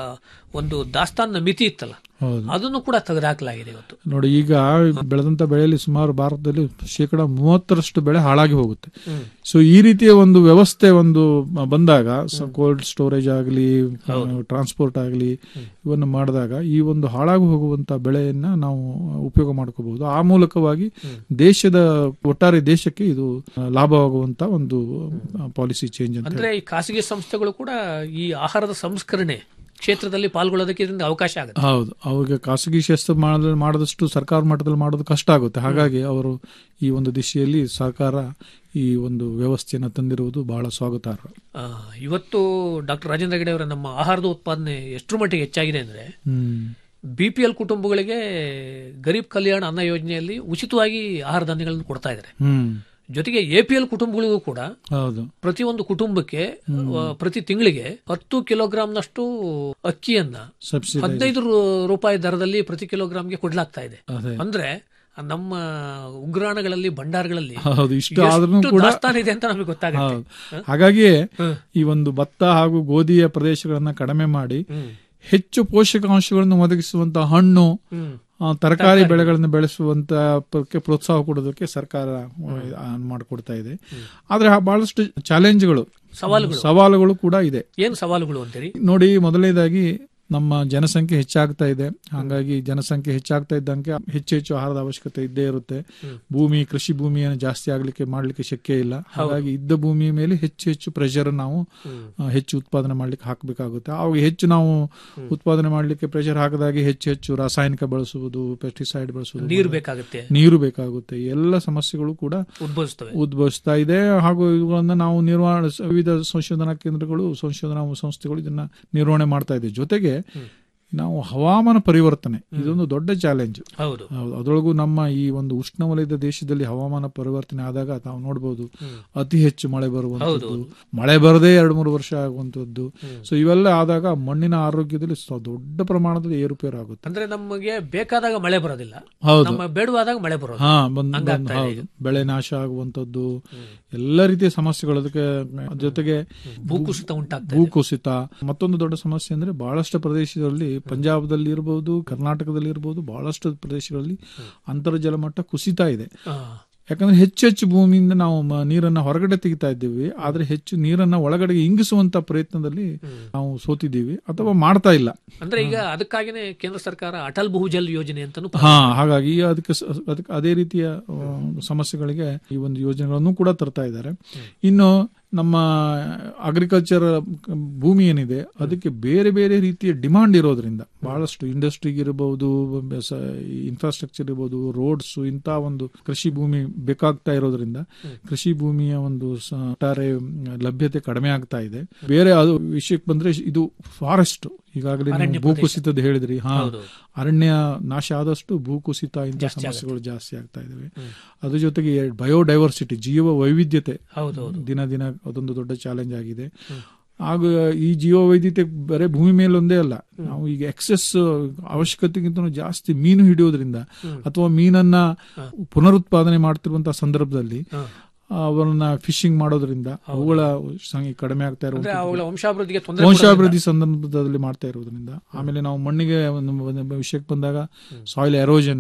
ಒಂದು ದಾಸ್ತಾನ ಮಿತಿ ಇತ್ತಲ್ಲ ಹೌದು ಅದನ್ನು ಕೂಡ ತೆಗೆದುಹಾಕಲಾಗಿದೆ ಇವತ್ತು ನೋಡಿ ಈಗ ಬೆಳೆದಂತ ಬೆಳೆಯಲ್ಲಿ ಸುಮಾರು ಭಾರತದಲ್ಲಿ ಶೇಕಡ ಮೂವತ್ತರಷ್ಟು ಬೆಳೆ ಹಾಳಾಗಿ ಹೋಗುತ್ತೆ ಸೊ ಈ ರೀತಿಯ ಒಂದು ವ್ಯವಸ್ಥೆ ಒಂದು ಬಂದಾಗ ಕೋಲ್ಡ್ ಸ್ಟೋರೇಜ್ ಆಗಲಿ ಟ್ರಾನ್ಸ್ಪೋರ್ಟ್ ಆಗಲಿ ಇವನ್ನು ಮಾಡಿದಾಗ ಈ ಒಂದು ಹಾಳಾಗಿ ಹೋಗುವಂತ ಬೆಳೆಯನ್ನ ನಾವು ಉಪಯೋಗ ಮಾಡ್ಕೋಬಹುದು ಆ ಮೂಲಕವಾಗಿ ದೇಶದ ಒಟ್ಟಾರೆ ದೇಶಕ್ಕೆ ಇದು ಲಾಭವಾಗುವಂತ ಒಂದು ಪಾಲಿಸಿ ಚೇಂಜ್ ಅಂತ ಅಂದ್ರೆ ಈ ಖಾಸಗಿ ಸಂಸ್ಥೆಗಳು ಕೂಡ ಈ ಆಹಾರದ ಸಂಸ್ಕರಣೆ ಕ್ಷೇತ್ರದಲ್ಲಿ ಪಾಲ್ಗೊಳ್ಳೋದಕ್ಕೆ ಇದರಿಂದ ಅವಕಾಶ ಆಗುತ್ತೆ ಹೌದು ಅವ್ರಿಗೆ ಖಾಸಗಿ ಶಸ್ತ್ರ ಮಾಡದ ಮಾಡದಷ್ಟು ಸರ್ಕಾರ ಮಟ್ಟದಲ್ಲಿ ಮಾಡೋದು ಕಷ್ಟ ಆಗುತ್ತೆ ಹಾಗಾಗಿ ಅವರು ಈ ಒಂದು ದಿಶೆಯಲ್ಲಿ ಸರ್ಕಾರ ಈ ಒಂದು ವ್ಯವಸ್ಥೆಯನ್ನು ತಂದಿರುವುದು ಬಹಳ ಸ್ವಾಗತಾರ್ಹ ಆ, ಇವತ್ತು ಡಾಕ್ಟರ್ ರಾಜೇಂದ್ರ ಹೆಗಡೆ ಅವರ ನಮ್ಮ ಆಹಾರದ ಉತ್ಪಾದನೆ ಎಷ್ಟರ ಮಟ್ಟಿಗೆ ಹೆಚ್ಚಾಗಿದೆ ಅಂದ್ರೆ ಹ್ಮ್ ಬಿ ಪಿ ಎಲ್ ಕುಟುಂಬಗಳಿಗೆ ಗರೀಬ್ ಕಲ್ಯಾಣ ಅನ್ನ ಯೋಜನೆಯಲ್ಲಿ ಉಚಿತವಾಗಿ ಆಹಾರ ಧಾನ್ಯಗಳನ್ನು ಕೊಡ್ತಾ ಇದ್ದಾರೆ ಹ್ಮ್ ಜೊತೆಗೆ ಎ ಪಿ ಎಲ್ ಕುಟುಂಬಗಳಿಗೂ ಕೂಡ ಹೌದು ಪ್ರತಿಯೊಂದು ಕುಟುಂಬಕ್ಕೆ ಆ, ಪ್ರತಿ ತಿಂಗಳಿಗೆ ಹತ್ತು ಕಿಲೋಗ್ರಾಂನಷ್ಟು ಅಕ್ಕಿಯನ್ನ ಸಬ್ಸಿಡಿ ಹದಿನೈದು ರೂ- ರೂಪಾಯಿ ದರದಲ್ಲಿ ಪ್ರತಿ ಕಿಲೋಗ್ರಾಂಗೆ ಕೊಡ್ಲಾಗ್ತಾ ಇದೆ ಅದೇ ಅಂದ್ರೆ ನಮ್ಮ ಉಗ್ರಾಣಗಳಲ್ಲಿ ಭಂಡಾರಗಳಲ್ಲಿ ಹೌದು ಇಷ್ಟು ಆದ್ರೂ ಎಷ್ಟು ಕೂಡ ದಾಸ್ತಾನು ಇದೆ ಅಂತ ನಮಗೆ ಗೊತ್ತಾಗುತ್ತೆ ಹೌದು ಹಾಗಾಗಿಯೇ ಹ್ಮ್. ಈ ಒಂದು ಭತ್ತ ಹಾಗೂ ಗೋಧಿಯ ಪ್ರದೇಶಗಳನ್ನ ಕಡಿಮೆ ಮಾಡಿ ಹ್ಮ್. ಹೆಚ್ಚು ಪೋಷಕಾಂಶಗಳನ್ನು ಒದಗಿಸುವಂತಹ ಹಣ್ಣು ಹ್ಮ್. ಆ, ತರಕಾರಿ ಬೆಳೆಗಳನ್ನು ಬೆಳೆಸುವಂತ ಪಕ್ಕೆ ಪ್ರೋತ್ಸಾಹ ಕೊಡೋದಕ್ಕೆ ಸರ್ಕಾರ ಆ, ಮಾಡಿಕೊಡ್ತಾ ಇದೆ ಆದ್ರೆ ಆ ಬಹಳಷ್ಟು ಚಾಲೆಂಜ್ಗಳು ಸವಾಲುಗಳು ಸವಾಲುಗಳು ಕೂಡ ಇದೆ ಏನು ಸವಾಲುಗಳು ಅಂತೀರಿ ನೋಡಿ ಮೊದಲನೇದಾಗಿ ನಮ್ಮ ಜನಸಂಖ್ಯೆ ಹೆಚ್ಚಾಗ್ತಾ ಇದೆ ಹಾಗಾಗಿ ಜನಸಂಖ್ಯೆ ಹೆಚ್ಚಾಗ್ತಾ ಇದ್ದಂಗೆ ಹೆಚ್ಚು ಹೆಚ್ಚು ಆಹಾರದ ಅವಶ್ಯಕತೆ ಇದ್ದೇ ಇರುತ್ತೆ ಭೂಮಿ ಕೃಷಿ ಭೂಮಿಯನ್ನು ಜಾಸ್ತಿ ಆಗ್ಲಿಕ್ಕೆ ಮಾಡ್ಲಿಕ್ಕೆ ಶಕ್ಯ ಇಲ್ಲ ಹಾಗಾಗಿ ಇದ್ದ ಭೂಮಿಯ ಮೇಲೆ ಹೆಚ್ಚು ಹೆಚ್ಚು ಪ್ರೆಷರ್ ನಾವು ಆ, ಹೆಚ್ಚು ಉತ್ಪಾದನೆ ಮಾಡ್ಲಿಕ್ಕೆ ಹಾಕಬೇಕಾಗುತ್ತೆ ಅವಾಗ ಹೆಚ್ಚು ನಾವು ಉತ್ಪಾದನೆ ಮಾಡ್ಲಿಕ್ಕೆ ಪ್ರೆಷರ್ ಹಾಕಿದಾಗೆ ಹೆಚ್ಚು ಹೆಚ್ಚು ರಾಸಾಯನಿಕ ಬಳಸುವುದು ಪೆಸ್ಟಿಸೈಡ್ ಬಳಸುವುದು ನೀರು ಬೇಕಾಗುತ್ತೆ ನೀರು ಬೇಕಾಗುತ್ತೆ ಎಲ್ಲ ಸಮಸ್ಯೆಗಳು ಕೂಡ ಉದ್ಭವಿಸ್ತವೆ ಉದ್ಭವಿಸ್ತಾ ಇದೆ ಹಾಗೂ ಇವುಗಳನ್ನ ನಾವು ನಿರ್ವಹಣೆ ವಿವಿಧ ಸಂಶೋಧನಾ ಕೇಂದ್ರಗಳು ಸಂಶೋಧನಾ ಸಂಸ್ಥೆಗಳು ಇದನ್ನ ನಿರ್ವಹಣೆ ಮಾಡ್ತಾ ಇದೆ ಜೊತೆಗೆ ನಾವು ಹವಾಮಾನ ಪರಿವರ್ತನೆ ಇದೊಂದು ದೊಡ್ಡ ಚಾಲೆಂಜ್ ಹೌದು ಹೌದು ಅದರೊಳಗೂ ನಮ್ಮ ಈ ಒಂದು ಉಷ್ಣವಲಯದ ದೇಶದಲ್ಲಿ ಹವಾಮಾನ ಪರಿವರ್ತನೆ ಆದಾಗ ತಾವು ನೋಡಬಹುದು ಅತಿ ಹೆಚ್ಚು ಮಳೆ ಬರುವಂತದ್ದು ಮಳೆ ಬರದೇ ಎರಡು ಮೂರು ವರ್ಷ ಆಗುವಂತದ್ದು ಸೊ ಇವೆಲ್ಲ ಆದಾಗ ಮಣ್ಣಿನ ಆರೋಗ್ಯದಲ್ಲಿ ಸ- ದೊಡ್ಡ ಪ್ರಮಾಣದಲ್ಲಿ ಏರುಪೇರು ಆಗುತ್ತೆ ಅಂದ್ರೆ ನಮಗೆ ಬೇಕಾದಾಗ ಮಳೆ ಬರೋದಿಲ್ಲ ಹೌದು ನಮ್ಮ ಬೇಡವಾದಾಗ ಮಳೆ ಬರೋದು ಹಾ ಬಂದ್ ಬಂದ್- ಹಂಗಾಗ್ತಾ ಇದೆ ಹೌದು ಬೆಳೆ ನಾಶ ಆಗುವಂತದ್ದು ಎಲ್ಲ ರೀತಿಯ ಸಮಸ್ಯೆಗಳು ಅದಕ್ಕೆ ಜೊತೆಗೆ ಭೂಕುಸಿತ ಉಂಟಾಗ್ತದೆ ಭೂಕುಸಿತ ಮತ್ತೊಂದು ದೊಡ್ಡ ಸಮಸ್ಯೆ ಅಂದ್ರೆ ಬಹಳಷ್ಟು ಪ್ರದೇಶದಲ್ಲಿ ಪಂಜಾಬದಲ್ಲಿ ಇರಬಹುದು ಕರ್ನಾಟಕದಲ್ಲಿ ಇರಬಹುದು ಬಹಳಷ್ಟು ಪ್ರದೇಶಗಳಲ್ಲಿ ಅಂತರ್ಜಲ ಮಟ್ಟ ಕುಸಿತಾ ಇದೆ ಆ, ಯಾಕಂದ್ರೆ ಹೆಚ್ಚು ಹೆಚ್ಚು ಭೂಮಿಯಿಂದ ನಾವು ಮ- ನೀರನ್ನ ಹೊರಗಡೆ ತೆಗಿತಾ ಇದ್ದೀವಿ ಆದ್ರೆ ಹೆಚ್ಚು ನೀರನ್ನ ಒಳಗಡೆ ಇಂಗಿಸುವಂತ ಪ್ರಯತ್ನದಲ್ಲಿ ನಾವು ಸೋತಿದ್ದೀವಿ ಅಥವಾ ಮಾಡ್ತಾ ಇಲ್ಲ ಅಂದ್ರೆ ಈಗ ಅದಕ್ಕಾಗಿನೇ ಕೇಂದ್ರ ಸರ್ಕಾರ ಅಟಲ್ ಬಹುಜಲ್ ಯೋಜನೆ ಅಂತಾನು ಹಾ ಹಾಗಾಗಿ ಅದಕ್ಕೆ ಸ- ಅದಕ್ಕೆ ಅದೇ ರೀತಿಯ ಆ, ಸಮಸ್ಯೆಗಳಿಗೆ ಈ ಒಂದು ಯೋಜನೆಗಳನ್ನು ಕೂಡ ತರ್ತಾ ಇದ್ದಾರೆ ಇನ್ನು ನಮ್ಮ ಅಗ್ರಿಕಲ್ಚರ್ ಭೂಮಿ ಏನಿದೆ ಅದಕ್ಕೆ ಬೇರೆ ಬೇರೆ ರೀತಿಯ ಡಿಮಾಂಡ್ ಇರೋದ್ರಿಂದ ಬಹಳಷ್ಟು ಇಂಡಸ್ಟ್ರಿಗೆ ಇರಬಹುದು ಇನ್ಫ್ರಾಸ್ಟ್ರಕ್ಚರ್ ಇರಬಹುದು ರೋಡ್ಸ್ ಇಂಥ ಒಂದು ಕೃಷಿ ಭೂಮಿ ಬೇಕಾಗ್ತಾ ಇರೋದ್ರಿಂದ ಕೃಷಿ ಭೂಮಿಯ ಒಂದು ಸ- ಒಟ್ಟಾರೆ ಲಭ್ಯತೆ ಕಡಿಮೆ ಆಗ್ತಾ ಇದೆ ಬೇರೆ ಅದು ವಿಷಯಕ್ಕೆ ಬಂದ್ರೆ ಇದು ಫಾರೆಸ್ಟ್ ಈಗಾಗಲೇ ನೀವು ಭೂಕುಸಿತದ ಹೇಳಿದ್ರಿ ಹಾ ಹೌದು. ಅರಣ್ಯ ನಾಶ ಆದಷ್ಟು ಭೂಕುಸಿತ ಇಂಥ ಸಮಸ್ಯೆಗಳು ಜಾಸ್ತಿ ಆಗ್ತಾ ಇದಾವೆ ಅದ್ರ ಜೊತೆಗೆ ಬಯೋಡೈವರ್ಸಿಟಿ ಜೀವ ವೈವಿಧ್ಯತೆ ಹೌದು ಹೌದು ದಿನ ದಿನ ಅದೊಂದು ದೊಡ್ಡ ಚಾಲೆಂಜ್ ಆಗಿದೆ ಹಾಗೂ ಈ ಜೀವ ವೈವಿಧ್ಯತೆ ಬರೀ ಭೂಮಿ ಮೇಲೆ ಒಂದೇ ಅಲ್ಲ ನಾವು ಈಗ ಎಕ್ಸೆಸ್ ಅವಶ್ಯಕತೆಗಿಂತ ಜಾಸ್ತಿ ಮೀನು ಹಿಡಿಯೋದ್ರಿಂದ ಅಥವಾ ಮೀನನ್ನ ಪುನರುತ್ಪಾದನೆ ಮಾಡ್ತಿರುವಂತಹ ಸಂದರ್ಭದಲ್ಲಿ ಹಾ. ಅವರನ್ನ ಫಿಶಿಂಗ್ ಮಾಡೋದ್ರಿಂದ ಅವುಗಳ ಸಂಖ್ಯೆ ಕಡಿಮೆ ಆಗ್ತಾ ಅಂದ್ರೆ ಇರುವಂತ ಅವುಗಳ ವಂಶಾಭಿವೃದ್ಧಿಗೆ ತೊಂದರೆ ವಂಶಾಭಿವೃದ್ಧಿ ಸಂದರ್ಭದಲ್ಲಿ ಮಾಡ್ತಾ ಇರೋದ್ರಿಂದ ಆಮೇಲೆ ನಾವು ಮಣ್ಣಿಗೆ ಒಂದು ಒಂದು ವಿಷಯಕ್ಕೆ ಬಂದಾಗ ಸಾಯಿಲ್ ಎರೋಜನ್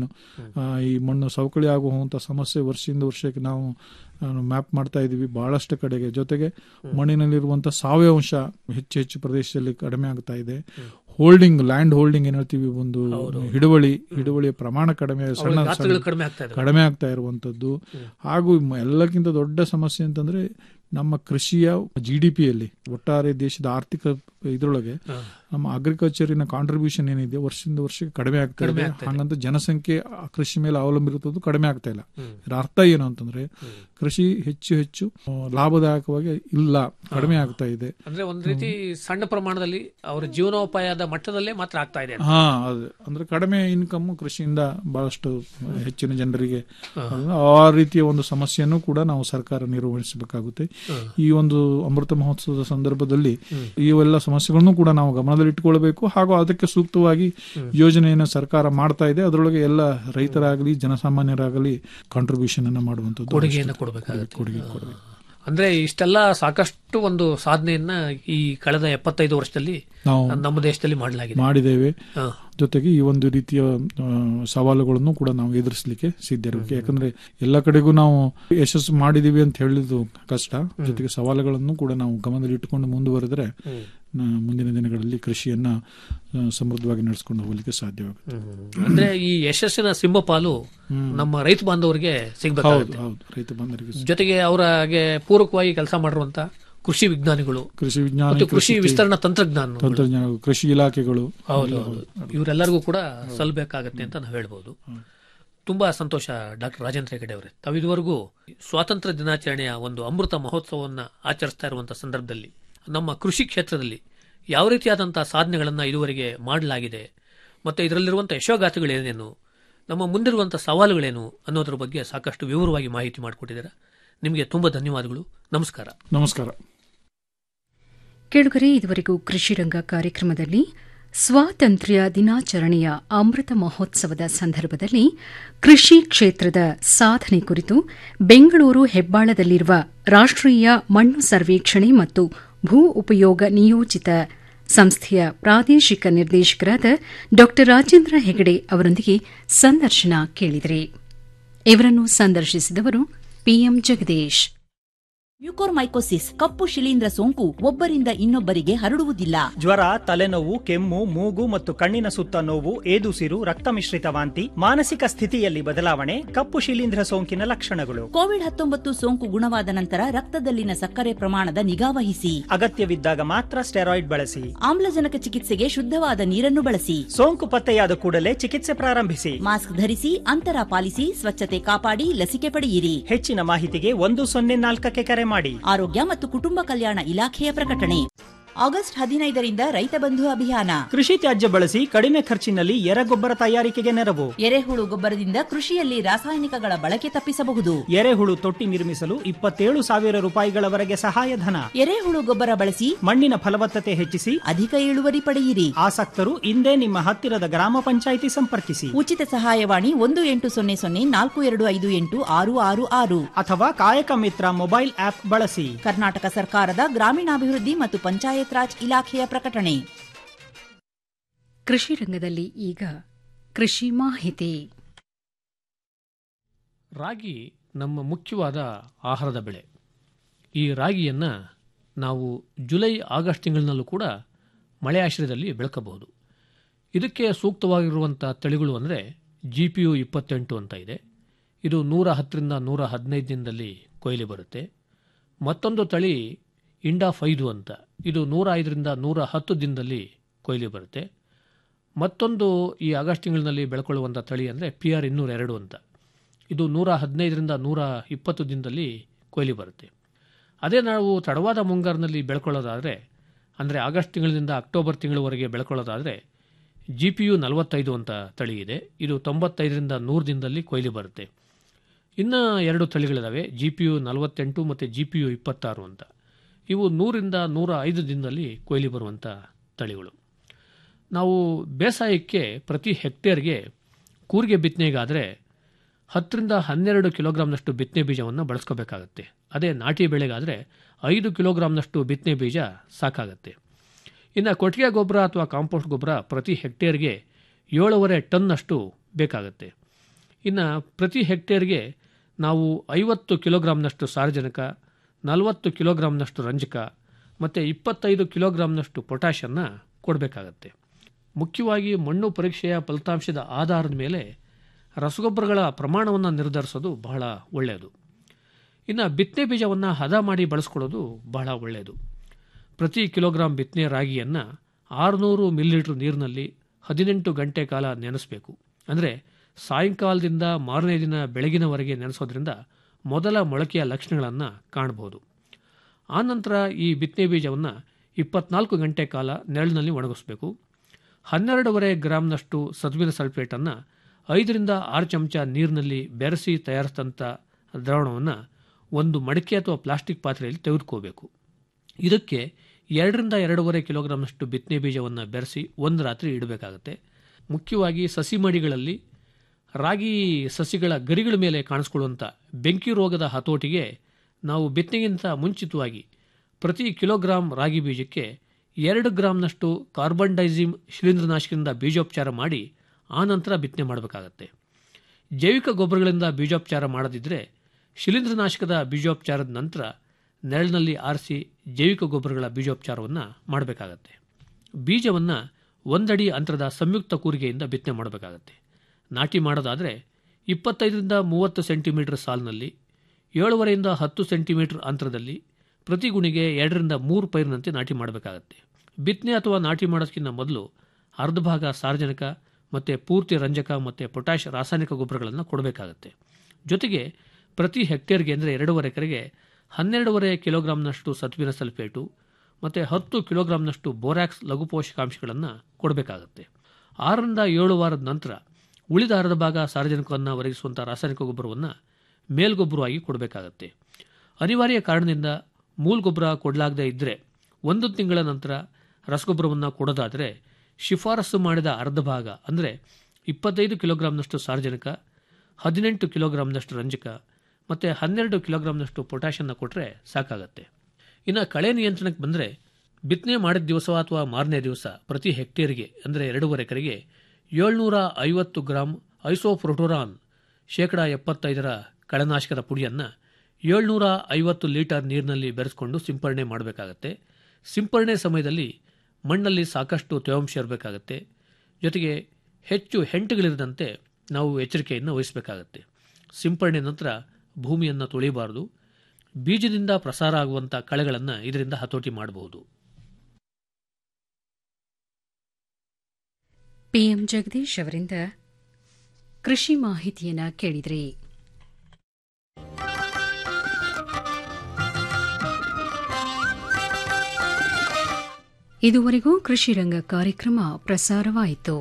ಈ ಮಣ್ಣು ಸವಕಳಿ ಆಗುವಂತ ಸಮಸ್ಯೆ ವರ್ಷದಿಂದ ವರ್ಷಕ್ಕೆ ನಾವು ಮ್ಯಾಪ್ ಮಾಡ್ತಾ ಇದೀವಿ ಬಹಳಷ್ಟು ಕಡೆಗೆ ಜೊತೆಗೆ ಮಣ್ಣಿನಲ್ಲಿರುವಂತಹ ಸಾವಯವ ಅಂಶ ಹೆಚ್ಚು ಹೆಚ್ಚು ಪ್ರದೇಶದಲ್ಲಿ ಕಡಿಮೆ ಆಗ್ತಾ ಇದೆ ಹೋಲ್ಡಿಂಗ್ ಲ್ಯಾಂಡ್ ಹೋಲ್ಡಿಂಗ್ ಏನ್ ಹೇಳ್ತೀವಿ ಒಂದು ಹಿಡುವಳಿ ಹಿಡುವಳಿಯ ಪ್ರಮಾಣ ಕಡಿಮೆ ಸಣ್ಣ ಗಾತ್ರಗಳು ಸಣ್ಣ- ಕಡಿಮೆ ಆಗ್ತಾ ಇದಾವೆ. ಕಡಿಮೆ ಆಗ್ತಾ ಇರುವಂತದ್ದು ಹಾಗೂ ಮ- ಎಲ್ಲಕ್ಕಿಂತ ದೊಡ್ಡ ಸಮಸ್ಯೆ ಅಂತಂದ್ರೆ ನಮ್ಮ ಕೃಷಿಯ ಜಿ ಡಿ ಪಿಯಲ್ಲಿ ಒಟ್ಟಾರೆ ದೇಶದ ಆರ್ಥಿಕ ಇದ್ರೊಳಗೆ ಹಾ. ನಮ್ಮ ಅಗ್ರಿಕಲ್ಚರಿನ ಕಾಂಟ್ರಿಬ್ಯೂಷನ್ ಏನಿದೆ ವರ್ಷದಿಂದ ವರ್ಷಕ್ಕೆ ಕಡಿಮೆ ಆಗ್ತಾ ಕಡಿಮೆ ಇದೆ ಆಗ್ತಾ ಇದೆ. ಹಾಗಂತ ಜನಸಂಖ್ಯೆ ಆ ಕೃಷಿ ಮೇಲೆ ಅವಲಂಬಿರುತ್ತದೆ ಕಡಿಮೆ ಆಗ್ತಾ ಇಲ್ಲ ಹ್ಮ್. ಇದರ ಅರ್ಥ ಏನು ಅಂತಂದ್ರೆ ಕೃಷಿ ಹೆಚ್ಚು ಹೆಚ್ಚು ಆ, ಲಾಭದಾಯಕವಾಗಿ ಇಲ್ಲ ಕಡಿಮೆ ಆಗ್ತಾ ಇದೆ ಅಂದ್ರೆ ಒಂದ್ ರೀತಿ ಸಣ್ಣ ಪ್ರಮಾಣದಲ್ಲಿ ಅವರ ಜೀವನೋಪಾಯದ ಮಟ್ಟದಲ್ಲೇ ಮಾತ್ರ ಆಗ್ತಾ ಇದೆ ಅಂತ. ಹಾ ಅದೇ ಅಂದ್ರೆ ಕಡಿಮೆ ಇನ್ಕಮ್ ಕೃಷಿಯಿಂದ ಬಹಳಷ್ಟು ಹೆಚ್ಚಿನ ಜನರಿಗೆ ಆ ರೀತಿಯ ಒಂದು ಸಮಸ್ಯೆಯನ್ನು ಕೂಡ ನಾವು ಸರ್ಕಾರ ನಿರ್ವಹಿಸಬೇಕಾಗುತ್ತೆ ಈ ಒಂದು ಅಮೃತ ಮಹೋತ್ಸವದ ಸಂದರ್ಭದಲ್ಲಿ ಇವೆಲ್ಲ ಸಮಸ್ಯೆಗಳನ್ನು ಕೂಡ ನಾವು ಗಮನದಲ್ಲಿ ಇಟ್ಟುಕೊಳ್ಬೇಕು ಹಾಗೂ ಅದಕ್ಕೆ ಸೂಕ್ತವಾಗಿ ಯೋಜನೆಯನ್ನು ಸರ್ಕಾರ ಮಾಡ್ತಾ ಇದೆ ಅದರೊಳಗೆ ಎಲ್ಲ ರೈತರಾಗಲಿ ಜನಸಾಮಾನ್ಯರಾಗಲಿ ಕಾಂಟ್ರಿಬ್ಯೂಷನ್ ಅನ್ನ ಮಾಡುವಂತದ್ದು ಕೊಡುಗೆಯನ್ನು ಕೊಡಬೇಕಾಗುತ್ತೆ ಕೊಡುಗೆ ಕೊಡಬೇಕು ಅಂದ್ರೆ ಇಷ್ಟೆಲ್ಲ ಸಾಕಷ್ಟು ಒಂದು ಸಾಧನೆಯನ್ನ ಈ ಕಳೆದ ಎಪ್ಪತ್ತೈದು ವರ್ಷದಲ್ಲಿ ನಾವು ನಮ್ಮ ದೇಶದಲ್ಲಿ ಮಾಡಲಾಗಿದೆ ಮಾಡಿದ್ದೇವೆ ಹಾ. ಜೊತೆಗೆ ಈ ಒಂದು ರೀತಿಯ ಆ, ಸವಾಲುಗಳನ್ನು ಕೂಡ ನಾವು ಎದುರಿಸಲಿಕ್ಕೆ ಸಿದ್ಧರಿರಬೇಕು ಯಾಕಂದ್ರೆ ಎಲ್ಲ ಕಡೆಗೂ ನಾವು ಯಶಸ್ಸು ಮಾಡಿದೀವಿ ಅಂತ ಹೇಳಿದ್ದು ಕಷ್ಟ ಜೊತೆಗೆ ಸವಾಲುಗಳನ್ನು ಕೂಡ ನಾವು ಗಮನದಲ್ಲಿ ಇಟ್ಟುಕೊಂಡು ಮುಂದುವರೆದ್ರೆ ನ- ಮುಂದಿನ ದಿನಗಳಲ್ಲಿ ಕೃಷಿಯನ್ನ ಆ, ಸಮೃದ್ಧವಾಗಿ ನಡೆಸ್ಕೊಂಡು ಹೋಗ್ಲಿಕ್ಕೆ ಸಾಧ್ಯವಾಗುತ್ತೆ ಅಂದ್ರೆ ಈ ಯಶಸ್ಸಿನ ಸಿಂಹಪಾಲು ನಮ್ಮ ರೈತ ಬಾಂಧವರಿಗೆ ಹೌದು ಸಿಗ್ಬೇಕಾಗುತ್ತೆ ಹೌದು ರೈತ ಬಂಧರಿಗೆ ಜೊತೆಗೆ ಅವರಿಗೆ ಪೂರಕವಾಗಿ ಕೆಲಸ ಮಾಡಿರುವಂತ ಕೃಷಿ ವಿಜ್ಞಾನಿಗಳು ಕೃಷಿ ವಿಜ್ಞಾನ ಮತ್ತು ಕೃಷಿ ವಿಸ್ತರಣಾ ತಂತ್ರಜ್ಞಾನ ತಂತ್ರಜ್ಞಾನ ಕೃಷಿ ಇಲಾಖೆಗಳು ಹೌದು ಹೌದು ಇವರೆಲ್ಲರಿಗೂ ಕೂಡ ಸಲ್ಲಬೇಕಾಗತ್ತೆ ಅಂತ ನಾವು ಹೇಳ್ಬೋದು ತುಂಬಾ ಸಂತೋಷ ಡಾಕ್ಟರ್ ರಾಜೇಂದ್ರ ಹೆಗಡೆ ಅವರೇ ತಾವು ಇದುವರೆಗೂ ಸ್ವಾತಂತ್ರ್ಯ ದಿನಾಚರಣೆಯ ಒಂದು ಅಮೃತ ಮಹೋತ್ಸವವನ್ನ ಆಚರಿಸ್ತಾ ಇರುವಂತಹ ಸಂದರ್ಭದಲ್ಲಿ ನಮ್ಮ ಕೃಷಿ ಕ್ಷೇತ್ರದಲ್ಲಿ ಯಾವ ರೀತಿಯಾದಂತಹ ಸಾಧನೆಗಳನ್ನ ಇದುವರೆಗೆ ಮಾಡಲಾಗಿದೆ ಮತ್ತೆ ಇದರಲ್ಲಿರುವಂತಹ ಯಶೋಗಾಥೆಗಳೇನೇನು ನಮ್ಮ ಮುಂದಿರುವಂತಹ ಸವಾಲುಗಳೇನು ಅನ್ನೋದ್ರ ಬಗ್ಗೆ ಸಾಕಷ್ಟು ವಿವರವಾಗಿ ಮಾಹಿತಿ ಮಾಡಿಕೊಟ್ಟಿದ್ದಾರೆ ನಿಮಗೆ ತುಂಬಾ ಧನ್ಯವಾದಗಳು ನಮಸ್ಕಾರ ನಮಸ್ಕಾರ ಕೇಳುಗರೆ ಇದುವರೆಗೂ ಕೃಷಿ ರಂಗ ಕಾರ್ಯಕ್ರಮದಲ್ಲಿ ಸ್ವಾತಂತ್ರ್ಯ ದಿನಾಚರಣೆಯ ಅಮೃತ ಮಹೋತ್ಸವದ ಸಂದರ್ಭದಲ್ಲಿ ಕೃಷಿ ಕ್ಷೇತ್ರದ ಸಾಧನೆ ಕುರಿತು ಬೆಂಗಳೂರು ಹೆಬ್ಬಾಳದಲ್ಲಿರುವ ರಾಷ್ಟ್ರೀಯ ಮಣ್ಣು ಸರ್ವೇಕ್ಷಣೆ ಮತ್ತು ಭೂ ಉಪಯೋಗ ನಿಯೋಜಿತ ಸಂಸ್ಥೆಯ ಪ್ರಾದೇಶಿಕ ನಿರ್ದೇಶಕರಾದ ಡಾ ರಾಜೇಂದ್ರ ಹೆಗಡೆ ಅವರೊಂದಿಗೆ ಸಂದರ್ಶನ ಕೇಳಿದರೆ ಇವರನ್ನು ಸಂದರ್ಶಿಸಿದವರು ಪಿಎಂ ಜಗದೀಶ್ ಮ್ಯೂಕೋರ್ಮೈಕೋಸಿಸ್ ಕಪ್ಪು ಶಿಲೀಂಧ್ರ ಸೋಂಕು ಒಬ್ಬರಿಂದ ಇನ್ನೊಬ್ಬರಿಗೆ ಹರಡುವುದಿಲ್ಲ ಜ್ವರ ತಲೆನೋವು ಕೆಮ್ಮು ಮೂಗು ಮತ್ತು ಕಣ್ಣಿನ ಸುತ್ತ ನೋವು ಏದುಸಿರು ರಕ್ತ ಮಿಶ್ರಿತ ವಾಂತಿ ಮಾನಸಿಕ ಸ್ಥಿತಿಯಲ್ಲಿ ಬದಲಾವಣೆ ಕಪ್ಪು ಶಿಲೀಂಧ್ರ ಸೋಂಕಿನ ಲಕ್ಷಣಗಳು ಕೋವಿಡ್ ಹತ್ತೊಂಬತ್ತು ಸೋಂಕು ಗುಣವಾದ ನಂತರ ರಕ್ತದಲ್ಲಿನ ಸಕ್ಕರೆ ಪ್ರಮಾಣದ ನಿಗಾವಹಿಸಿ ಅಗತ್ಯವಿದ್ದಾಗ ಮಾತ್ರ ಸ್ಟೆರಾಯ್ಡ್ ಬಳಸಿ ಆಮ್ಲಜನಕ ಚಿಕಿತ್ಸೆಗೆ ಶುದ್ಧವಾದ ನೀರನ್ನು ಬಳಸಿ ಸೋಂಕು ಪತ್ತೆಯಾದ ಕೂಡಲೇ ಚಿಕಿತ್ಸೆ ಪ್ರಾರಂಭಿಸಿ ಮಾಸ್ಕ್ ಧರಿಸಿ ಅಂತರ ಪಾಲಿಸಿ ಸ್ವಚ್ಛತೆ ಕಾಪಾಡಿ ಲಸಿಕೆ ಪಡೆಯಿರಿ ಹೆಚ್ಚಿನ ಮಾಹಿತಿಗೆ ಒಂದು ಸೊನ್ನೆ ನಾಲ್ಕಕ್ಕೆ ಕರೆ ಮಾಡಿ ಆರೋಗ್ಯ ಮತ್ತು ಕುಟುಂಬ ಕಲ್ಯಾಣ ಇಲಾಖೆಯ ಪ್ರಕಟಣೆ ಆಗಸ್ಟ್ ಹದಿನೈದರಿಂದ ರೈತ ಬಂಧು ಅಭಿಯಾನ ಕೃಷಿ ತ್ಯಾಜ್ಯ ಬಳಸಿ ಕಡಿಮೆ ಖರ್ಚಿನಲ್ಲಿ ಎರೆಗೊಬ್ಬರ ತಯಾರಿಕೆಗೆ ನೆರವು ಎರೆಹುಳು ಗೊಬ್ಬರದಿಂದ ಕೃಷಿಯಲ್ಲಿ ರಾಸಾಯನಿಕಗಳ ಬಳಕೆ ತಪ್ಪಿಸಬಹುದು ಎರೆಹುಳು ತೊಟ್ಟಿ ನಿರ್ಮಿಸಲು ಇಪ್ಪತ್ತೇಳು ಸಾವಿರ ರೂಪಾಯಿಗಳವರೆಗೆ ಸಹಾಯಧನ ಎರೆಹುಳು ಗೊಬ್ಬರ ಬಳಸಿ ಮಣ್ಣಿನ ಫಲವತ್ತತೆ ಹೆಚ್ಚಿಸಿ ಅಧಿಕ ಇಳುವರಿ ಪಡೆಯಿರಿ ಆಸಕ್ತರು ಇಂದೇ ನಿಮ್ಮ ಹತ್ತಿರದ ಗ್ರಾಮ ಪಂಚಾಯಿತಿ ಸಂಪರ್ಕಿಸಿ ಉಚಿತ ಸಹಾಯವಾಣಿ ಒಂದು ಎಂಟು ಸೊನ್ನೆ ಸೊನ್ನೆ ನಾಲ್ಕು ಎರಡು ಐದು ಎಂಟು ಆರು ಆರು ಆರು ಅಥವಾ ಕಾಯಕ ಮಿತ್ರ ಮೊಬೈಲ್ ಆಪ್ ಬಳಸಿ ಕರ್ನಾಟಕ ಸರ್ಕಾರದ ಗ್ರಾಮೀಣಾಭಿವೃದ್ಧಿ ಮತ್ತು ಪಂಚಾಯತ್ ರಾಜ್ ಇಲಾಖೆಯ ಪ್ರಕಟಣೆ ಕೃಷಿ ರಂಗದಲ್ಲಿ ಈಗ ಕೃಷಿ ಮಾಹಿತಿ ರಾಗಿ ನಮ್ಮ ಮುಖ್ಯವಾದ ಆಹಾರದ ಬೆಳೆ ಈ ರಾಗಿಯನ್ನು ನಾವು ಜುಲೈ ಆಗಸ್ಟ್ ತಿಂಗಳಿನಲ್ಲೂ ಕೂಡ ಮಳೆ ಆಶ್ರಯದಲ್ಲಿ ಬೆಳಕಬಹುದು ಇದಕ್ಕೆ ಸೂಕ್ತವಾಗಿರುವಂಥ ತಳಿಗಳು ಅಂದರೆ ಜಿ ಪಿ ಯು ಇಪ್ಪತ್ತೆಂಟು ಅಂತ ಇದೆ ಇದು ನೂರ ಹತ್ತರಿಂದ ನೂರ ಹದಿನೈದು ದಿನದಲ್ಲಿ ಕೊಯ್ಲಿ ಬರುತ್ತೆ ಮತ್ತೊಂದು ತಳಿ ಇಂಡಾ ಫೈದು ಅಂತ ಇದು ನೂರ ಐದರಿಂದ ನೂರ ಹತ್ತು ದಿನದಲ್ಲಿ ಕೊಯ್ಲಿ ಬರುತ್ತೆ ಮತ್ತೊಂದು ಈ ಆಗಸ್ಟ್ ತಿಂಗಳಿನಲ್ಲಿ ಬೆಳ್ಕೊಳ್ಳುವಂಥ ತಳಿ ಅಂದರೆ ಪಿ ಆರ್ ಇನ್ನೂರ ಎರಡು ಅಂತ ಇದು ನೂರ ಹದಿನೈದರಿಂದ ನೂರ ಇಪ್ಪತ್ತು ದಿನದಲ್ಲಿ ಕೊಯ್ಲಿ ಬರುತ್ತೆ ಅದೇ ನಾವು ತಡವಾದ ಮುಂಗಾರಿನಲ್ಲಿ ಬೆಳ್ಕೊಳ್ಳೋದಾದರೆ ಅಂದರೆ ಆಗಸ್ಟ್ ತಿಂಗಳಿಂದ ಅಕ್ಟೋಬರ್ ತಿಂಗಳವರೆಗೆ ಬೆಳ್ಕೊಳ್ಳೋದಾದರೆ ಜಿ ಪಿ ಯು ನಲವತ್ತೈದು ಅಂತ ತಳಿ ಇದೆ ಇದು ತೊಂಬತ್ತೈದರಿಂದ ನೂರು ದಿನದಲ್ಲಿ ಕೊಯ್ಲಿ ಬರುತ್ತೆ ಇನ್ನು ಎರಡು ತಳಿಗಳಿದ್ದಾವೆ ಜಿ ಪಿ ಯು ನಲವತ್ತೆಂಟು ಮತ್ತು ಜಿ ಪಿ ಯು ಇಪ್ಪತ್ತಾರು ಅಂತ ಇವು ನೂರಿಂದ ನೂರ ಐದು ದಿನದಲ್ಲಿ ಕೊಯ್ಲಿ ಬರುವಂಥ ತಳಿಗಳು ನಾವು ಬೇಸಾಯಕ್ಕೆ ಪ್ರತಿ ಹೆಕ್ಟೇರ್ಗೆ ಕೂರಿಗೆ ಬಿತ್ತನೆಗಾದರೆ ಹತ್ತರಿಂದ ಹನ್ನೆರಡು ಕಿಲೋಗ್ರಾಮ್ನಷ್ಟು ಬಿತ್ತನೆ ಬೀಜವನ್ನು ಬಳಸ್ಕೋಬೇಕಾಗತ್ತೆ ಅದೇ ನಾಟಿ ಬೆಳೆಗಾದರೆ ಐದು ಕಿಲೋಗ್ರಾಮ್ನಷ್ಟು ಬಿತ್ತನೆ ಬೀಜ ಸಾಕಾಗತ್ತೆ ಇನ್ನು ಕೊಟ್ಟಿಗೆ ಗೊಬ್ಬರ ಅಥವಾ ಕಾಂಪೋಸ್ಟ್ ಗೊಬ್ಬರ ಪ್ರತಿ ಹೆಕ್ಟೇರ್ಗೆ ಏಳುವರೆ ಟನ್ನಷ್ಟು ಬೇಕಾಗತ್ತೆ ಇನ್ನು ಪ್ರತಿ ಹೆಕ್ಟೇರ್ಗೆ ನಾವು ಐವತ್ತು ಕಿಲೋಗ್ರಾಮ್ನಷ್ಟು ಸಾರಜನಕ ನಲವತ್ತು ಕಿಲೋಗ್ರಾಮ್ನಷ್ಟು ರಂಜಕ ಮತ್ತು ಇಪ್ಪತ್ತೈದು ಕಿಲೋಗ್ರಾಮ್ನಷ್ಟು ಪೊಟ್ಯಾಷನ್ನು ಕೊಡಬೇಕಾಗತ್ತೆ ಮುಖ್ಯವಾಗಿ ಮಣ್ಣು ಪರೀಕ್ಷೆಯ ಫಲಿತಾಂಶದ ಆಧಾರದ ಮೇಲೆ ರಸಗೊಬ್ಬರಗಳ ಪ್ರಮಾಣವನ್ನು ನಿರ್ಧರಿಸೋದು ಬಹಳ ಒಳ್ಳೆಯದು ಇನ್ನು ಬಿತ್ತನೆ ಬೀಜವನ್ನು ಹದ ಮಾಡಿ ಬಳಸ್ಕೊಳ್ಳೋದು ಬಹಳ ಒಳ್ಳೆಯದು ಪ್ರತಿ ಕಿಲೋಗ್ರಾಂ ಬಿತ್ತನೆ ರಾಗಿಯನ್ನು ಆರುನೂರು ಮಿಲಿಲೀಟರ್ ನೀರಿನಲ್ಲಿ ಹದಿನೆಂಟು ಗಂಟೆ ಕಾಲ ನೆನೆಸಬೇಕು ಅಂದರೆ ಸಾಯಂಕಾಲದಿಂದ ಮಾರನೇ ದಿನ ಬೆಳಗಿನವರೆಗೆ ನೆನೆಸೋದ್ರಿಂದ ಮೊದಲ ಮೊಳಕೆಯ ಲಕ್ಷಣಗಳನ್ನು ಕಾಣಬಹುದು ಆನಂತರ ಈ ಬಿತ್ತನೆ ಬೀಜವನ್ನು ಇಪ್ಪತ್ನಾಲ್ಕು ಗಂಟೆ ಕಾಲ ನೆರಳಿನಲ್ಲಿ ಒಣಗಿಸಬೇಕು ಹನ್ನೆರಡೂವರೆ ಗ್ರಾಂನಷ್ಟು ಸತುವಿನ ಸಲ್ಫೇಟನ್ನು ಐದರಿಂದ ಆರು ಚಮಚ ನೀರಿನಲ್ಲಿ ಬೆರೆಸಿ ತಯಾರಿಸಿದಂಥ ದ್ರಾವಣವನ್ನು ಒಂದು ಮಡಿಕೆ ಅಥವಾ ಪ್ಲಾಸ್ಟಿಕ್ ಪಾತ್ರೆಯಲ್ಲಿ ತೆಗೆದುಕೋಬೇಕು ಇದಕ್ಕೆ ಎರಡರಿಂದ ಎರಡೂವರೆ ಕಿಲೋಗ್ರಾಂನಷ್ಟು ಬಿತ್ತನೆ ಬೀಜವನ್ನು ಬೆರೆಸಿ ಒಂದು ರಾತ್ರಿ ಇಡಬೇಕಾಗುತ್ತೆ ಮುಖ್ಯವಾಗಿ ಸಸಿ ಮಡಿಗಳಲ್ಲಿ ರಾಗಿ ಸಸಿಗಳ ಗರಿಗಳ ಮೇಲೆ ಕಾಣಿಸ್ಕೊಳ್ಳುವಂಥ ಬೆಂಕಿ ರೋಗದ ಹತೋಟಿಗೆ ನಾವು ಬಿತ್ತನೆಗಿಂತ ಮುಂಚಿತವಾಗಿ ಪ್ರತಿ ಕಿಲೋಗ್ರಾಂ ರಾಗಿ ಬೀಜಕ್ಕೆ ಎರಡು ಗ್ರಾಂನಷ್ಟು ಕಾರ್ಬನ್ ಡೈಸಿಮ್ ಶಿಲೀಂಧ್ರನಾಶಕದಿಂದ ಬೀಜೋಪಚಾರ ಮಾಡಿ ಆನಂತರ ಬಿತ್ತನೆ ಮಾಡಬೇಕಾಗತ್ತೆ ಜೈವಿಕ ಗೊಬ್ಬರಗಳಿಂದ ಬೀಜೋಪಚಾರ ಮಾಡದಿದ್ದರೆ ಶಿಲೀಂಧ್ರನಾಶಕದ ಬೀಜೋಪಚಾರದ ನಂತರ ನೆರಳಿನಲ್ಲಿ ಆರಿಸಿ ಜೈವಿಕ ಗೊಬ್ಬರಗಳ ಬೀಜೋಪಚಾರವನ್ನು ಮಾಡಬೇಕಾಗತ್ತೆ ಬೀಜವನ್ನು ಒಂದಡಿ ಅಂತರದ ಸಂಯುಕ್ತ ಕೂರಿಗೆಯಿಂದ ಬಿತ್ತನೆ ಮಾಡಬೇಕಾಗತ್ತೆ ನಾಟಿ ಮಾಡೋದಾದರೆ ಇಪ್ಪತ್ತೈದರಿಂದ ಮೂವತ್ತು ಸೆಂಟಿಮೀಟರ್ ಸಾಲಿನಲ್ಲಿ ಏಳುವರೆಯಿಂದ ಹತ್ತು ಸೆಂಟಿಮೀಟರ್ ಅಂತರದಲ್ಲಿ ಪ್ರತಿ ಗುಣಿಗೆ ಎರಡರಿಂದ ಮೂರು ಪೈರಿನಂತೆ ನಾಟಿ ಮಾಡಬೇಕಾಗತ್ತೆ ಬಿತ್ತನೆ ಅಥವಾ ನಾಟಿ ಮಾಡೋದಕ್ಕಿಂತ ಮೊದಲು ಅರ್ಧ ಭಾಗ ಸಾರ್ವಜನಿಕ ಮತ್ತು ಪೂರ್ತಿ ರಂಜಕ ಮತ್ತು ಪೊಟ್ಯಾಷ್ ರಾಸಾಯನಿಕ ಗೊಬ್ಬರಗಳನ್ನು ಕೊಡಬೇಕಾಗತ್ತೆ ಜೊತೆಗೆ ಪ್ರತಿ ಹೆಕ್ಟೇರ್ಗೆ ಅಂದರೆ ಎರಡೂವರೆ ಎಕರೆಗೆ ಹನ್ನೆರಡೂವರೆ ಕಿಲೋಗ್ರಾಂನಷ್ಟು ಸತ್ವಿನ ಸಲ್ಫೇಟು ಮತ್ತು ಹತ್ತು ಕಿಲೋಗ್ರಾಂನಷ್ಟು ಬೋರ್ಯಾಕ್ಸ್ ಲಘು ಪೋಷಕಾಂಶಗಳನ್ನು ಕೊಡಬೇಕಾಗತ್ತೆ ಆರರಿಂದ ಏಳು ವಾರದ ನಂತರ ಉಳಿದ ಅರ್ಧ ಭಾಗ ಸಾರ್ವಜನಿಕವನ್ನು ಒದಗಿಸುವಂಥ ರಾಸಾಯನಿಕ ಗೊಬ್ಬರವನ್ನು ಮೇಲ್ಗೊಬ್ಬರವಾಗಿ ಕೊಡಬೇಕಾಗತ್ತೆ ಅನಿವಾರ್ಯ ಕಾರಣದಿಂದ ಮೂಲ ಗೊಬ್ಬರ ಕೊಡಲಾಗದೇ ಇದ್ದರೆ ಒಂದು ತಿಂಗಳ ನಂತರ ರಸಗೊಬ್ಬರವನ್ನು ಕೊಡೋದಾದರೆ ಶಿಫಾರಸು ಮಾಡಿದ ಅರ್ಧ ಭಾಗ ಅಂದರೆ ಇಪ್ಪತ್ತೈದು ಕಿಲೋಗ್ರಾಂನಷ್ಟು ಸಾರ್ವಜನಿಕ ಹದಿನೆಂಟು ಕಿಲೋಗ್ರಾಂನಷ್ಟು ರಂಜಕ ಮತ್ತು ಹನ್ನೆರಡು ಕಿಲೋಗ್ರಾಂನಷ್ಟು ಪೊಟ್ಯಾಷನ್ನ ಕೊಟ್ಟರೆ ಸಾಕಾಗತ್ತೆ ಇನ್ನು ಕಳೆ ನಿಯಂತ್ರಣಕ್ಕೆ ಬಂದರೆ ಬಿತ್ತನೆ ಮಾಡಿದ ದಿವಸ ಅಥವಾ ಮಾರನೇ ದಿವಸ ಪ್ರತಿ ಹೆಕ್ಟೇರ್ಗೆ ಅಂದರೆ ಎರಡೂವರೆ ಎಕರೆಗೆ ಏಳ್ನೂರ ಐವತ್ತು ಗ್ರಾಂ ಐಸೋಫ್ರೋಟೋರಾನ್ ಶೇಕಡ ಎಪ್ಪತ್ತೈದರ ಕಳೆನಾಶಕದ ಪುಡಿಯನ್ನು ಏಳ್ನೂರ ಐವತ್ತು ಲೀಟರ್ ನೀರಿನಲ್ಲಿ ಬೆರೆಸ್ಕೊಂಡು ಸಿಂಪರಣೆ ಮಾಡಬೇಕಾಗತ್ತೆ ಸಿಂಪರಣೆ ಸಮಯದಲ್ಲಿ ಮಣ್ಣಲ್ಲಿ ಸಾಕಷ್ಟು ತೇವಾಂಶ ಇರಬೇಕಾಗತ್ತೆ ಜೊತೆಗೆ ಹೆಚ್ಚು ಹೆಂಟುಗಳಿರದಂತೆ ನಾವು ಎಚ್ಚರಿಕೆಯನ್ನು ವಹಿಸಬೇಕಾಗತ್ತೆ ಸಿಂಪರಣೆ ನಂತರ ಭೂಮಿಯನ್ನು ತುಳಿಬಾರದು ಬೀಜದಿಂದ ಪ್ರಸಾರ ಆಗುವಂಥ ಕಳೆಗಳನ್ನು ಇದರಿಂದ ಹತೋಟಿ ಮಾಡಬಹುದು ಪಿಎಂ ಜಗದೀಶ್ ಅವರಿಂದ ಕೃಷಿ ಮಾಹಿತಿಯನ್ನ ಕೇಳಿದ್ರಿ ಇದುವರೆಗೂ ಕೃಷಿ ರಂಗ ಕಾರ್ಯಕ್ರಮ ಪ್ರಸಾರವಾಯಿತು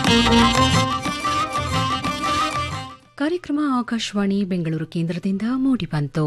ಕಾರ್ಯಕ್ರಮ ಆಕಾಶವಾಣಿ ಬೆಂಗಳೂರು ಕೇಂದ್ರದಿಂದ ಮೂಡಿಬಂತು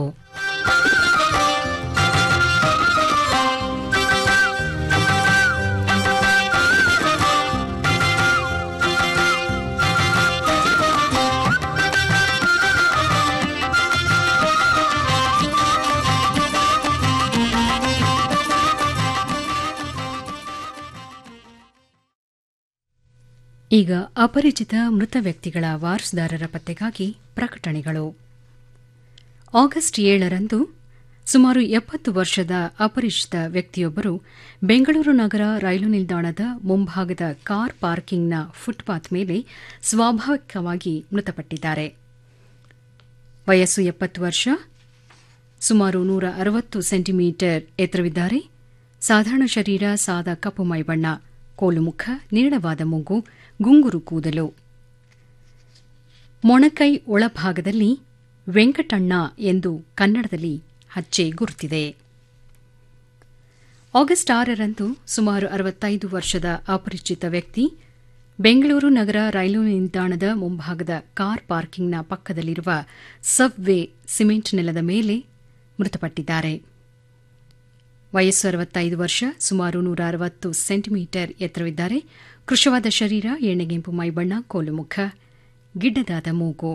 ಈಗ ಅಪರಿಚಿತ ಮೃತ ವ್ಯಕ್ತಿಗಳ ವಾರಸುದಾರರ ಪತ್ತೆಗಾಗಿ ಪ್ರಕಟಣೆಗಳು ಆಗಸ್ಟ್ ಏಳರಂದು ಸುಮಾರು ಎಪ್ಪತ್ತು ವರ್ಷದ ಅಪರಿಚಿತ ವ್ಯಕ್ತಿಯೊಬ್ಬರು ಬೆಂಗಳೂರು ನಗರ ರೈಲು ನಿಲ್ದಾಣದ ಮುಂಭಾಗದ ಕಾರ್ ಪಾರ್ಕಿಂಗ್ನ ಫುಟ್ಪಾತ್ ಮೇಲೆ ಸ್ವಾಭಾವಿಕವಾಗಿ ಮೃತಪಟ್ಟಿದ್ದಾರೆ ವಯಸ್ಸು ಎಪ್ಪತ್ತು ವರ್ಷ ಸುಮಾರು ನೂರ ಅರವತ್ತು ಸೆಂಟಿಮೀಟರ್ ಎತ್ತರವಿದ್ದಾರೆ ಸಾಧಾರಣ ಶರೀರ ಸಾದ ಕಪ್ಪು ಮೈಬಣ್ಣ ಕೋಲು ಮುಖ ನೀಳವಾದ ಮೂಗು ಗುಂಗುರು ಕೂದಲು ಮೊಣಕೈ ಒಳಭಾಗದಲ್ಲಿ ವೆಂಕಟಣ್ಣ ಎಂದು ಕನ್ನಡದಲ್ಲಿ ಹಚ್ಚೆ ಗುರುತಿದೆ ಆಗಸ್ಟ್ ಆರರಂದು ಸುಮಾರು ಅರವತ್ತೈದು ವರ್ಷದ ಅಪರಿಚಿತ ವ್ಯಕ್ತಿ ಬೆಂಗಳೂರು ನಗರ ರೈಲು ನಿಲ್ದಾಣದ ಮುಂಭಾಗದ ಕಾರ್ ಪಾರ್ಕಿಂಗ್ನ ಪಕ್ಕದಲ್ಲಿರುವ ಸಬ್ವೇ ಸಿಮೆಂಟ್ ನೆಲದ ಮೇಲೆ ಮೃತಪಟ್ಟಿದ್ದಾರೆ ವಯಸ್ಸು ಅರವತ್ತೈದು ವರ್ಷ ಸುಮಾರು ನೂರ ಅರವತ್ತು ಸೆಂಟಿಮೀಟರ್ ಎತ್ತರವಿದ್ದಾರೆ ಕೃಶವಾದ ಶರೀರ ಎಣ್ಣೆಗೆಂಪು ಮೈಬಣ್ಣ ಕೋಲು ಮುಖ ಗಿಡ್ಡದಾದ ಮೂಗು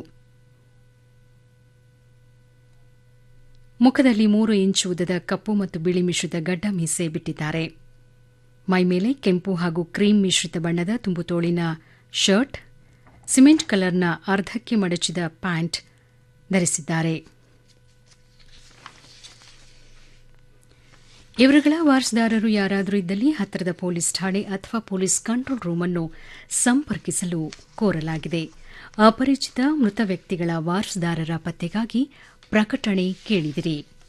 ಮುಖದಲ್ಲಿ ಮೂರು ಇಂಚು ಉದ್ದದ ಕಪ್ಪು ಮತ್ತು ಬಿಳಿ ಮಿಶ್ರಿತ ಗಡ್ಡ ಮೀಸೆ ಬಿಟ್ಟಿದ್ದಾರೆ ಮೈಮೇಲೆ ಕೆಂಪು ಹಾಗೂ ಕ್ರೀಮ್ ಮಿಶ್ರಿತ ಬಣ್ಣದ ತುಂಬು ತೋಳಿನ ಶರ್ಟ್ ಸಿಮೆಂಟ್ ಕಲರ್ನ ಅರ್ಧಕ್ಕೆ ಮಡಚಿದ ಪ್ಯಾಂಟ್ ಧರಿಸಿದ್ದಾರೆ ಇವರುಗಳ ವಾರಸುದಾರರು ಯಾರಾದರೂ ಇದ್ದಲ್ಲಿ ಹತ್ತಿರದ ಪೊಲೀಸ್ ಠಾಣೆ ಅಥವಾ ಪೊಲೀಸ್ ಕಂಟ್ರೋಲ್ ರೂಮ್ ಅನ್ನು ಸಂಪರ್ಕಿಸಲು ಕೋರಲಾಗಿದೆ ಅಪರಿಚಿತ ಮೃತ ವ್ಯಕ್ತಿಗಳ ವಾರಸುದಾರರ ಪತ್ತೆಗಾಗಿ ಪ್ರಕಟಣೆ ಕೇಳಿದಿರಿ